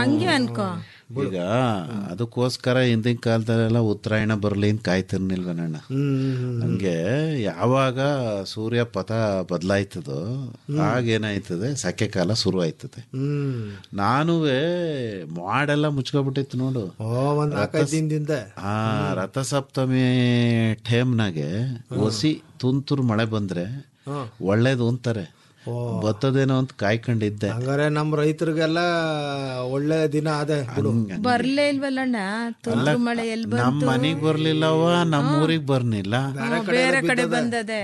ಹಂಗೆ ಅನ್ಕೋ ಈಗ ಅದಕ್ಕೋಸ್ಕರ ಹಿಂದಿನ ಕಾಲದಲ್ಲೆಲ್ಲ ಉತ್ತರಾಯಣ ಬರ್ಲಿ ಅಂತ ಕಾಯ್ತಿರ್ನಿಲ್ವನಣ್ಣ ಹಂಗೆ ಯಾವಾಗ ಸೂರ್ಯ ಪಥ ಬದಲಾಯ್ತದೋ ಆಗೇನಾಯ್ತದೆ ಸೆಕೆ ಕಾಲ ಶುರು ಆಯ್ತದೆ ಹ್ಮ್ ನಾನುವೇ ಮಾಡೆಲ್ಲ ಮುಚ್ಕೊಬಿಟ್ಟಿತ್ತು ನೋಡು ಓ ಒಂದ್ ನಾಲ್ಕೈದು ದಿನದಿಂದ ಆ ರಥಸಪ್ತಮಿ ಟೈಮ್ನಾಗೆ ಒಸಿ ತುಂತುರು ಮಳೆ ಬಂದ್ರೆ ಒಳ್ಳೇದು ಅಂತಾರೆ ಬರ್ತದೇನೋ ಅಂತ ಕಾಯ್ಕೊಂಡಿದ್ದೆ ಹಂಗಾರೆ ನಮ್ ರೈತರಿಗೆಲ್ಲ ಒಳ್ಳೆ ದಿನ ಅದೇ ಬಿಡು ಬರ್ಲೇ ಇಲ್ವಲ್ಲಣ್ಣ ತುಂತುರು ಮಳೆ ಎಲ್ ನಮ್ ಬಂತು ಮನಿಗ್ ಬರ್ಲಿಲ್ಲವ ನಮ್ ಊರಿಗ್ ಬರ್ನಿಲ್ಲ ಹ್ಮ್, ಬೇರೆ ಕಡೆ ಬಂದದೆ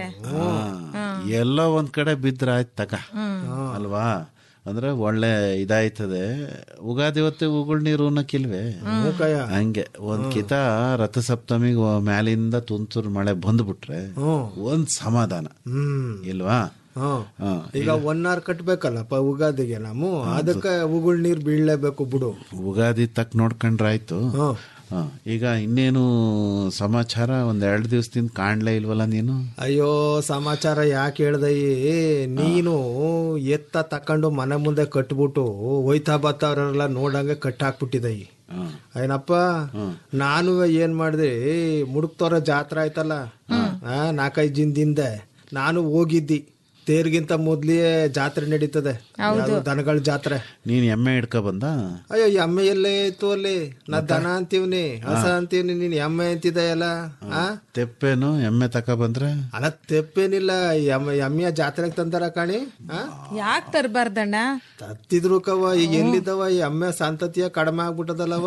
ಆ, ಎಲ್ಲೋ ಒಂದ್ ಕಡೆ ಬಿದ್ರ ಆಯ್ತು ತಕ ಅಲ್ವಾ ಅಂದ್ರೆ ಒಳ್ಳೆ ಇದಾಯ್ತದೆ ಉಗಾದಿ ಹೊತ್ತೆ ಉಗುಳ್ ನೀರು ಅನ್ನಕ್ಕಿಲ್ವೇ ಮೂಕಯ್ಯ ಹಂಗೆ ಒಂದ್ ಕಿತ ರಥಸಪ್ತಮಿಗ್ ಮ್ಯಾಲಿಂದ ತುಂತುರು ಮಳೆ ಬಂದ್ಬಿಟ್ರೆ ಒಂದ್ ಸಮಾಧಾನ ಹ್ಮ್ ಇಲ್ವಾ ಹ್ಮ್ ಹಾ, ಈಗ ಒನ್ ಅವರ್ ಕಟ್ಬೇಕಲ್ಲಪ್ಪ ಉಗಾದಿಗೆ ನಾವು ಅದಕ್ಕೆ ಉಗುಳ್ ನೀರ್ ಬೀಳ್ಲೇಬೇಕು ಬಿಡು ಉಗಾದಿ ತಕ್ ನೋಡ್ಕೊಂಡ್ರೆ ಆಯ್ತು ಹ್ಮ್ ಹಾ, ಈಗ ಇನ್ನೇನು ಸಮಾಚಾರ ಒಂದ್ ಎರಡ್ ದಿವಸದಿಂದ ಕಾಣ್ಲೇ ಇಲ್ವಲ್ಲ ನೀನು ಅಯ್ಯೋ ಸಮಾಚಾರ ಯಾಕೆ ಹೇಳ್ದಯ್ಯ ನೀನು ಎತ್ತ ತಕೊಂಡು ಮನೆ ಮುಂದೆ ಕಟ್ಬಿಟ್ಟು ಹೋಯ್ತಾ ಬತ್ತವ್ರೆಲ್ಲ ನೋಡಂಗೆ ಕಟ್ಟಾಕ್ಬಿಟ್ಟಿದಯ್ಯ ಹಾ. ಏನಪ್ಪ ನಾನು ಏನ್ ಮಾಡ್ದೆ ಮುಡುಕ್ತೋರ ಜಾತ್ರೆ ಆಯ್ತಲ್ಲ ಆ, ನಾಲ್ಕೈದು ದಿನದಿಂದ ನಾನು ಹೋಗಿದ್ದಿ ತೇರ್ಗಿಂತ ಮೊದ್ಲೇ ಜಾತ್ರೆ ನಡೀತದೆ ಯಾವ್ದು ದನಗಳ ಜಾತ್ರೆ ನೀನ್ ಎಮ್ಮೆ ಹಿಡ್ಕ ಬಂದ ಅಯ್ಯೋ ಎಮ್ಮೆ ಎಲ್ಲೇ ಇತ್ತು ಅಲ್ಲಿ ನಾ ದನ ಅಂತೀವ್ನಿ ಹಸ ಅಂತೀವ್ನಿ ನೀನ್ ಎಮ್ಮೆ ಅಂತಿದೆಯಲ್ಲ ಆ ತೆಪ್ಪೇನು ಎಮ್ಮೆ ತಕ ಬಂದ್ರೆ ಅಲ್ಲ ತೆಪ್ಪೇನಿಲ್ಲ ಎಮ್ಮೆ ಎಮ್ಮೆಯ ಜಾತ್ರೆಗೆ ತಂದಾರ ಕಾಣಿ ಆ ಯಾಕ್ ತರ್ಬಾರ್ದಣ್ಣ ತತ್ತಿದ್ರು ಕವ ಈಗ ಎಲ್ಲಿದ್ದವ ಈ ಎಮ್ಮೆ ಸಂತತಿಯ ಕಡಿಮೆ ಆಗ್ಬಿಟ್ಟದಲ್ಲವ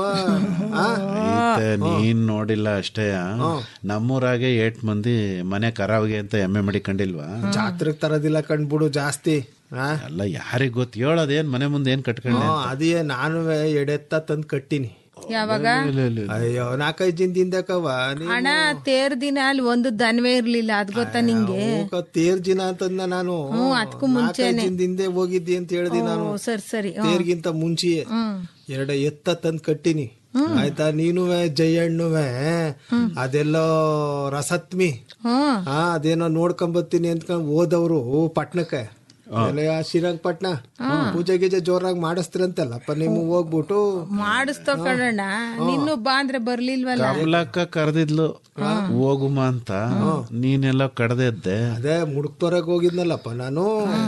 ಆ ಐತೆ, ನೀನ್ ನೋಡಿಲ್ಲ ಅಷ್ಟೇ ನಮ್ಮೂರಾಗೆ ಏಟ್ ಮಂದಿ ಮನೆ ಕರಾವಿಗೆ ಅಂತ ಎಮ್ಮೆ ಮಡಿಕೊಂಡಿಲ್ವಾ ಜಾತ್ರೆಗೆ ತರೋದಿಲ್ಲ ಕಂಡ್ಬಿಡು ಜಾಸ್ತಿ ಆ ಅಲ್ಲ ಯಾರಿಗ್ ಗೊತ್ತು ಹೇಳೋದೇನ್ ಮನೆ ಮುಂದೆ ಏನ್ ಕಟ್ಕೊಂಡೆ ಹ್ಮ್, ಅದೇ ನಾನು ಎಡೆತ್ತ ತಂದ್ ಕಟ್ಟಿನಿ ಯಾವಾಗ ಅಯ್ಯೋ ನಾಲ್ಕೈದು ದಿನದಿಂದ ಕವ ನೀ ಅಣ್ಣ ತೇರ್ ದಿನ ಅಲ್ಲಿ ಒಂದು ದನವೇ ಇರ್ಲಿಲ್ಲ ಅದ್ ಗೊತ್ತಾ ನಿಂಗೆ ಹೋಗ ತೇರ್ ದಿನ ಅಂತಂದ ನಾನು ಅದ್ಕೂ ನಾಲ್ಕೈದು ದಿನದಿಂದ ಹೋಗಿದ್ದಿ ಅಂತ ಹೇಳ್ದಿ ನಾನು ಓ, ಸರಿ ಸರಿ ಹ್ಮ್. ತೇರ್ಗಿಂತ ಮುಂಚೆಯೇ ಹ್ಮ್ ಎರಡ ಎತ್ತ ತಂದ್ ಕಟ್ಟಿನಿ ಆಯ್ತಾ ನೀನುವೆ ಜಯಣ್ಣುವೆ ಅದೆಲ್ಲೋ ರಸತ್ಮಿ ಹ್ಮ್ ಹಾ ಅದೇನೋ ನೋಡ್ಕೊಂಬತ್ತೀನಿ ಅಂದ್ಕೊಂಡ್ ಹೋದವ್ರು ಪಟ್ನಕ್ಕೆ ಆ ಶ್ರೀರಂಗಪಟ್ನ ಪೂಜೆ ಗೀಜೆ ಜೋರಾಗಿ ಮಾಡಿಸ್ತಿರಂತಲ್ಲಪ್ಪ ನೀವು ಹೋಗ್ಬಿಟ್ಟು ಮಾಡಿಸ್ತೋ ಕಣಣ್ಣ ನಿನ್ನೂ ಬಾ ಅಂದ್ರೆ ಬರ್ಲಿಲ್ವಲ್ಲ ಕಮಲಕ್ಕ ಕರೆದಿದ್ಲು ಹೋಗುಮ ಅಂತ ನೀನೆಲ್ಲ ಕಡ್ದೆದ್ದೆ ಅದೇ ಮುಡುಕ್ತೋರಗ್ ಹೋಗಿದ್ನಲ್ಲಪ್ಪ ನಾನು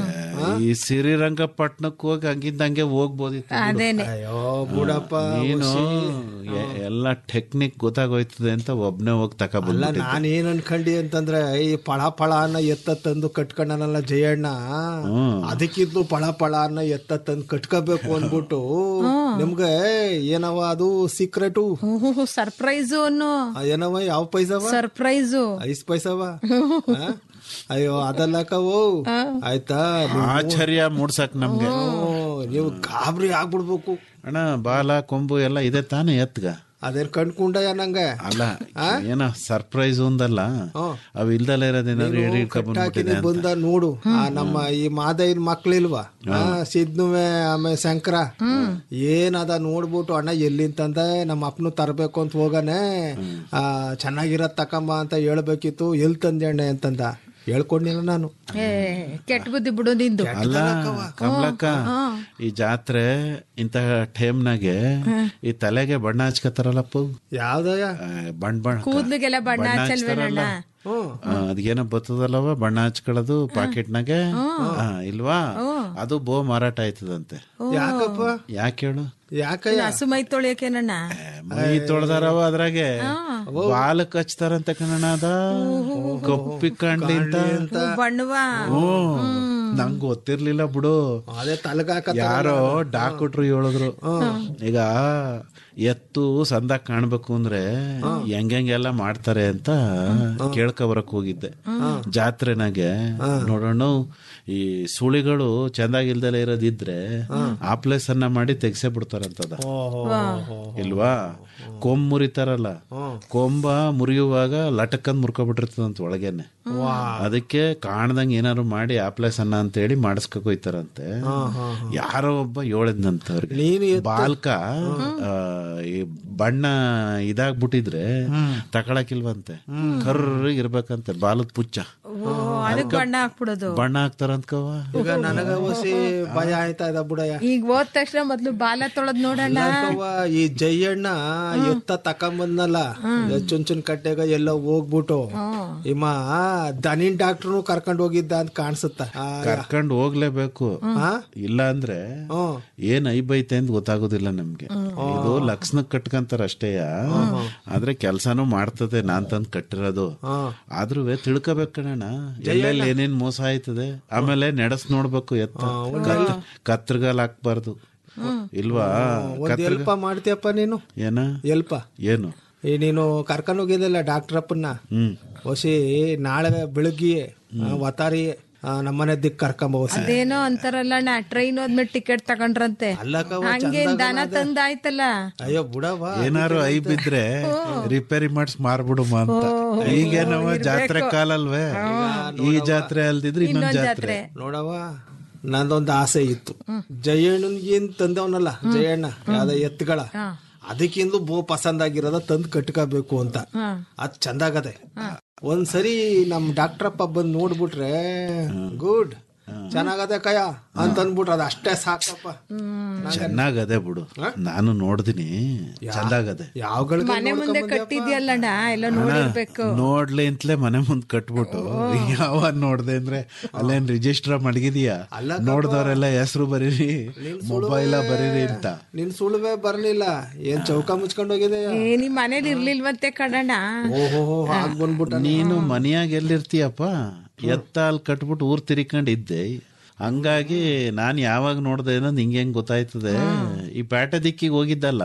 ಈ ಶ್ರೀರಂಗಪಟ್ಟಣಕ್ಕೆ ಹೋಗಿ ಹಂಗಿಂದ ಹಂಗೆ ಹೋಗ್ಬೋದಿತ್ತು ಬಿಡು. ಅದೇನೆ ಅಯ್ಯೋ ಬುಡಪ್ಪ ನೀನು ಎ- ಎಲ್ಲ ಟೆಕ್ನಿಕ್ ಗೊತ್ತಾಗೋಯ್ತದೆ ಅಂತ ಒಬ್ನೇ ಹೋಗಿ ಅಲ್ಲ ತಕೊಬಂದ್ಬಿಟ್ಟಿದ್ದೆ ನಾನ್ ಏನ್ ಅನ್ಕಂಡಿ ಅಂತಂದ್ರೆ ಈ ಪಳ ಪಳ ಅನ್ನ ಎತ್ತ ತಂದು ಕಟ್ಕೊಂಡನಲ್ಲ ಜಯಣ್ಣ ಅದಕ್ಕಿದ್ದು ಪಳ ಪಳ ಅನ್ನ ಎತ್ತ ತಂದು ಕಟ್ಕೋಬೇಕು ಅಂದ್ಬಿಟ್ಟು ನಿಮ್ಗೆ ಏನವ ಅದು ಸೀಕ್ರೆಟು ಸರ್ಪ್ರೈಸು ಅನ್ನು ಏನವ ಯಾವ ಪೈಸವ ಸರ್ಪ್ರೈಸು ಐಸ್ ಪೈಸವ ಆ? ಅಯ್ಯೋ ಅದಲ್ಲ ಕವು ಆಯ್ತಾ ಆಶ್ಚರ್ಯ ಮೂಡ್ಸಕ್ ನಮ್ಗೆ ನೀವು ನೀವು ಗಾಬರಿ ಆಗ್ಬಿಡ್ಬೇಕು ಅಣ್ಣ ಬಾಲ ಕೊಂಬು ಎಲ್ಲ ಇದೆ ತಾನೇ ಎತ್ಗ ಅದೇನ್ ಕಂಡ್ಕೊಂಡಯ್ಯ ನಂಗೆ ಅಲ್ಲ ಏನ ಸರ್ಪ್ರೈಸ್ ಒಂದಲ್ಲ ಅವ್ ಇಲ್ದಲ್ಲ ಇರೋದೇನಾದ್ರು ಹಿಡಿ ಹಾಕಿನಿ ಬಂದ ನೋಡು ಆ ನಮ್ಮ ಈ ಮಾದಯ್ಯನ ಮಕ್ಳಿಲ್ವಾ ಆ, ಸಿದ್ನುವೆ ಆಮೇಲೆ ಶಂಕರ ಏನದ ನೋಡ್ಬಿಟ್ಟು ಅಣ್ಣ ಎಲ್ಲಿಂತಂದ ನಮ್ಮ ಅಪ್ಪನು ತರಬೇಕು ಅಂತ ಹೋಗನೆ ಆ ಚೆನ್ನಾಗಿರೋದ್ ತಕಂಬ ಅಂತ ಹೇಳ್ಬೇಕಿತ್ತು ಎಲ್ ತಂದೆ ಅಣ್ಣ ಅಂತಂದ ಹೇಳ್ಕೊಂಡಿಲ್ಲ ನಾನು ಏ ಕೆಟ್ಟ ಬುದ್ಧಿ ಬಿಡು ನಿಂದು ಅಲ್ಲ ಕಮಲಕ್ಕ ಈ ಜಾತ್ರೆ ಇಂತಹ ಟೈಮ್ನಾಗೆ ಈ ತಲೆಗೆ ಬಣ್ಣ ಹಚ್ಕತಾರಲ್ಲಪ್ಪ ಯಾವ್ದಯ್ಯ ಆ, ಬಣ್ಣ ಬಣ್ಣ ಕೂದ್ಲಿಗೆಲ್ಲ ಬಣ್ಣ ಹಚ್ಚಲ್ವೇನಣ್ಣ ಆ, ಅದ್ಗೇನೋ ಬರ್ತದಲ್ಲವ ಬಣ್ಣ ಹಚ್ಕೊಳ್ಳೋದು ಪಾಕೆಟ್ನಾಗೆ ಆ, ಇಲ್ವಾ ಅದು ಬೋ ಮಾರಾಟ ಆಯ್ತದಂತೆ ಯಾಕಪ್ಪ ಯಾಕೆ ಹೇಳು ಯಾಕಯ್ಯ ಹಸು ಮೈ ತೊಳಿಯಕೇನಣ್ಣ ಮೈ ತೊಳ್ದಾರವ ಅದ್ರಾಗೆ ಬಾಲಕ್ ಹಚ್ತಾರಂತೆ ಕಣಣ್ಣ ಅದ ಕಪ್ಪಿ ಕಾಣ್ಲಿ ಅಂತ ಬಣ್ಣವಾ ಹ್ಮ್ ನಂಗ್ ಗೊತ್ತಿರ್ಲಿಲ್ಲ ಬಿಡು ಅದೇ ತಲೆಗಾಕ ಯಾರೋ ಡಾಕ್ಟ್ರು ಹೇಳಿದ್ರು ಈಗ ಎತ್ತು ಸಂದಾಗ ಕಾಣ್ಬೇಕು ಅಂದ್ರೆ ಹೆಂಗೆಲ್ಲ ಮಾಡ್ತಾರೆ ಅಂತ ಕೇಳ್ಕೊ ಬರಕ್ ಹೋಗಿದ್ದೆ ಜಾತ್ರೆನಾಗೆ ನೋಡೋಣ ಈ ಸುಳಿಗಳು ಚೆಂದಾಗಿಲ್ದಲೆ ಇರೋದಿದ್ರೆ ಆಪ್ಲೇಸ್ ಅನ್ನ ಮಾಡಿ ತೆಗ್ಸೇ ಬಿಡ್ತಾರಂತದ ಇಲ್ವಾ ಕೊಂಬ್ ಮುರಿತಾರಲ್ಲ ಕೊಂಬ ಮುರಿಯುವಾಗ ಲಟಕ್ಕಂದ್ ಮುರ್ಕೊಬಿಟ್ಟಿರ್ತದಂತ ಒಳಗೇನೆ ಅದಕ್ಕೆ ಕಾಣ್ದಂಗ್ ಏನಾದ್ರು ಮಾಡಿ ಆಪ್ಲೇಸ್ ಅನ್ನ ಅಂತ ಹೇಳಿ ಮಾಡಿಸ್ಕೊಕ್ ಹೋಯ್ತಾರಂತೆ ಯಾರೋ ಒಬ್ಬ ಹೇಳಿದ್ನಂತ ಅವ್ರಿಗೆ ಬಾಲ್ಕ ಆ, ಈ ಬಣ್ಣ ಇದಾಗ್ಬಿಟ್ಟಿದ್ರೆ ತಕೊಳಕಿಲ್ವಂತೆ ಕರ್ರಿಗೆ ಇರ್ಬೇಕಂತೆ ಬಾಲದ ಪುಚ್ಚ ಓ ಅದಕ್ ಬಣ್ಣ ಹಾಕ್ಬಿಡೋದು ಬಣ್ಣ ಹಾಕ್ತಾರ ಅಂದ್ಕವ ಈಗ ನನಗ ಹೊಸಿ ಭಯ ಆಯ್ತಾ ಇದ ಬುಡಯ್ಯ ಈಗ ಹೋದ ತಕ್ಷಣ ಮೊದ್ಲು ಬಾಲ ತೊಳೆದ್ ನೋಡೋಣ ಯಾಕವ್ವ, ಈ ಜಯಣ್ಣ ಎತ್ತ ತಕೊಂಬಂದ್ನಲ್ಲ ಚುಂಚುನ್ ಕಟ್ಟೆಗ ಎಲ್ಲೋ ಹೋಗ್ಬಿಟ್ಟು ಇಮ್ಮ ದನಿನ್ ಡಾಕ್ಟರ್ನು ಕರ್ಕೊಂಡ್ ಹೋಗಿದ್ದ ಅಂತ ಕಾಣಿಸುತ್ತ ಕರ್ಕೊಂಡು ಹೋಗ್ಲೇಬೇಕು ಇಲ್ಲ ಅಂದ್ರೆ ಏನ್ ಐಬೈತೆ ಅಂತ ಗೊತ್ತಾಗೋದಿಲ್ಲ ನಮ್ಗೆ ಇದು ಲಕ್ಷಣ ಕಟ್ಕಂತಾರ ಅಷ್ಟೇಯ ಆದ್ರೆ ಕೆಲ್ಸಾನು ಮಾಡ್ತದೆ ನಾನ್ ತಂದ್ ಕಟ್ಟಿರೋದು ಆದ್ರೂ ತಿಳ್ಕೊಬೇಕು ಕಣಣ್ಣ ಎಲ್ಲೆಲ್ಲಿ ಏನೇನ್ ಮೋಸ ಆಯ್ತದೆ ಆಮೇಲೆ ನೆಡಸ್ ನೋಡ್ಬೇಕು ಎತ್ತ ಕತ್- ಕತ್ರಿಗಾಲ್ ಹಾಕ್ಬಾರ್ದು ಇಲ್ವಾ ಒಂದ್ ಎಲ್ಪ ಮಾಡ್ತೀಯಪ್ಪ ನೀನು ಏನ ಎಲ್ಪ ಏನು ಈ ನೀನು ಕರ್ಕೊಂಡ್ ಹೋಗಿದ್ದಲ್ಲ ಡಾಕ್ಟರ್ ಅಪ್ಪನ್ನ ಹ್ಮ್ ಹೊಸಿ ನಾಳೆ ಬೆಳಗ್ಗೆ ವತಾರಿ ನಮ್ಮನೆ ದಿಕ್ ಕರ್ಕೊಂಬ ಹೊಸಿ ಅದೇನೋ ಅಂತಾರಲ್ಲ ಅಣ್ಣ ಟ್ರೈನ್ ಹೋದ್ಮೇಲೆ ಟಿಕೆಟ್ ತಗೊಂಡ್ರಂತೆ ಅಲ್ಲಕವ ಹಂಗೆ ದನ ತಂದಾಯ್ತಲ್ಲ ಅಯ್ಯೋ ಬುಡವ ಏನಾರು ಐ ಬಿದ್ರೆ ರಿಪೇರಿ ಮಾಡಿಸ್ ಮಾರ್ಬಿಡುಮ ಅಂತ ಈಗೇನವ ಜಾತ್ರೆ ಕಾಲಲ್ವೇ ಈ ಜಾತ್ರೆ ಅಲ್ದಿದ್ರೆ ಇನ್ನೊಂದ್ ಜಾತ್ರೆ ನೋಡವ ನಂದೊಂದು ಆಸೆ ಇತ್ತು ಜಯಣ್ಣನ್ಗೆ ಏನ್ ತಂದವನಲ್ಲ ಜಯಣ್ಣ ಯಾವ್ದ ಎತ್ತುಗಳ ಅದಕ್ಕಿಂದು ಬೋ ಪಸಂದ್ ಆಗಿರೋದ ತಂದ್ ಕಟ್ಕೋಬೇಕು ಅಂತ ಅದ್ ಚಂದಾಗದೆ ಒಂದ್ಸರಿ ನಮ್ ಡಾಕ್ಟ್ರಪ್ಪ ಬಂದ್ ನೋಡ್ಬಿಟ್ರೆ ಗುಡ್ ಚೆನ್ನಾಗದೆ ಕಯ ಅಂತ ಅಂದ್ಬಿಟ್ರೆ ಅದ ಅಷ್ಟೇ ಸಾಕಪ್ಪ ಚೆನ್ನಾಗದೆ ಬಿಡು ನಾನು ನೋಡ್ದಿನಿ ಚಂದಾಗದೆ ಯಾವ್ಗಳಿಗೆ ಮನೆ ಮುಂದೆ ಕಟ್ಟಿದ್ಯಲ್ಲಣ್ಣ ಎಲ್ಲ ನೋಡಿರ್ಬೇಕು ನೋಡ್ಲಿ ಅಂತಲೇ ಮನೆ ಮುಂದ್ ಕಟ್ಬಿಟ್ಟು ಯಾವ ನೋಡ್ದೆ ಅಂದ್ರೆ ಅಲ್ಲೇನ್ ರಿಜಿಸ್ಟರ್ ಮಡಗಿದೀಯಾ ನೋಡ್ದವ್ರೆಲ್ಲ ಹೆಸರು ಬರೀರಿ ಮೊಬೈಲ ಬರೀರಿ ಅಂತ ನಿನ್ ಸುಳುವೆ ಬರ್ಲಿಲ್ಲ ಏನ್ ಚೌಕ ಮುಚ್ಕೊಂಡ್ ಹೋಗಿದೆ ಏ ನಿಮ್ ಮನೇಲಿ ಇರ್ಲಿಲ್ವಂತೆ ಕಣಣ್ಣ ಓಹೋ ಆಗ್ ಬಂದ್ಬಿಟ್ಟ ನೀನು ಮನೆಯಾಗ ಎಲ್ಲಿರ್ತೀಯಪ್ಪ ಎತ್ತ ಅಲ್ಲಿ ಕಟ್ಬಿಟ್ಟು ಊರ್ ತಿರ್ಕೊಂಡಿದ್ದೆ ಹಂಗಾಗಿ ನಾನ್ ಯಾವಾಗ ನೋಡ್ದೆ ಅನ್ನೋದು ನಿಂಗೆ ಹೆಂಗ್ ಗೊತ್ತಾಯ್ತದೆ ಈ ಪೇಟೆ ದಿಕ್ಕಿಗೆ ಹೋಗಿದ್ದಲ್ಲ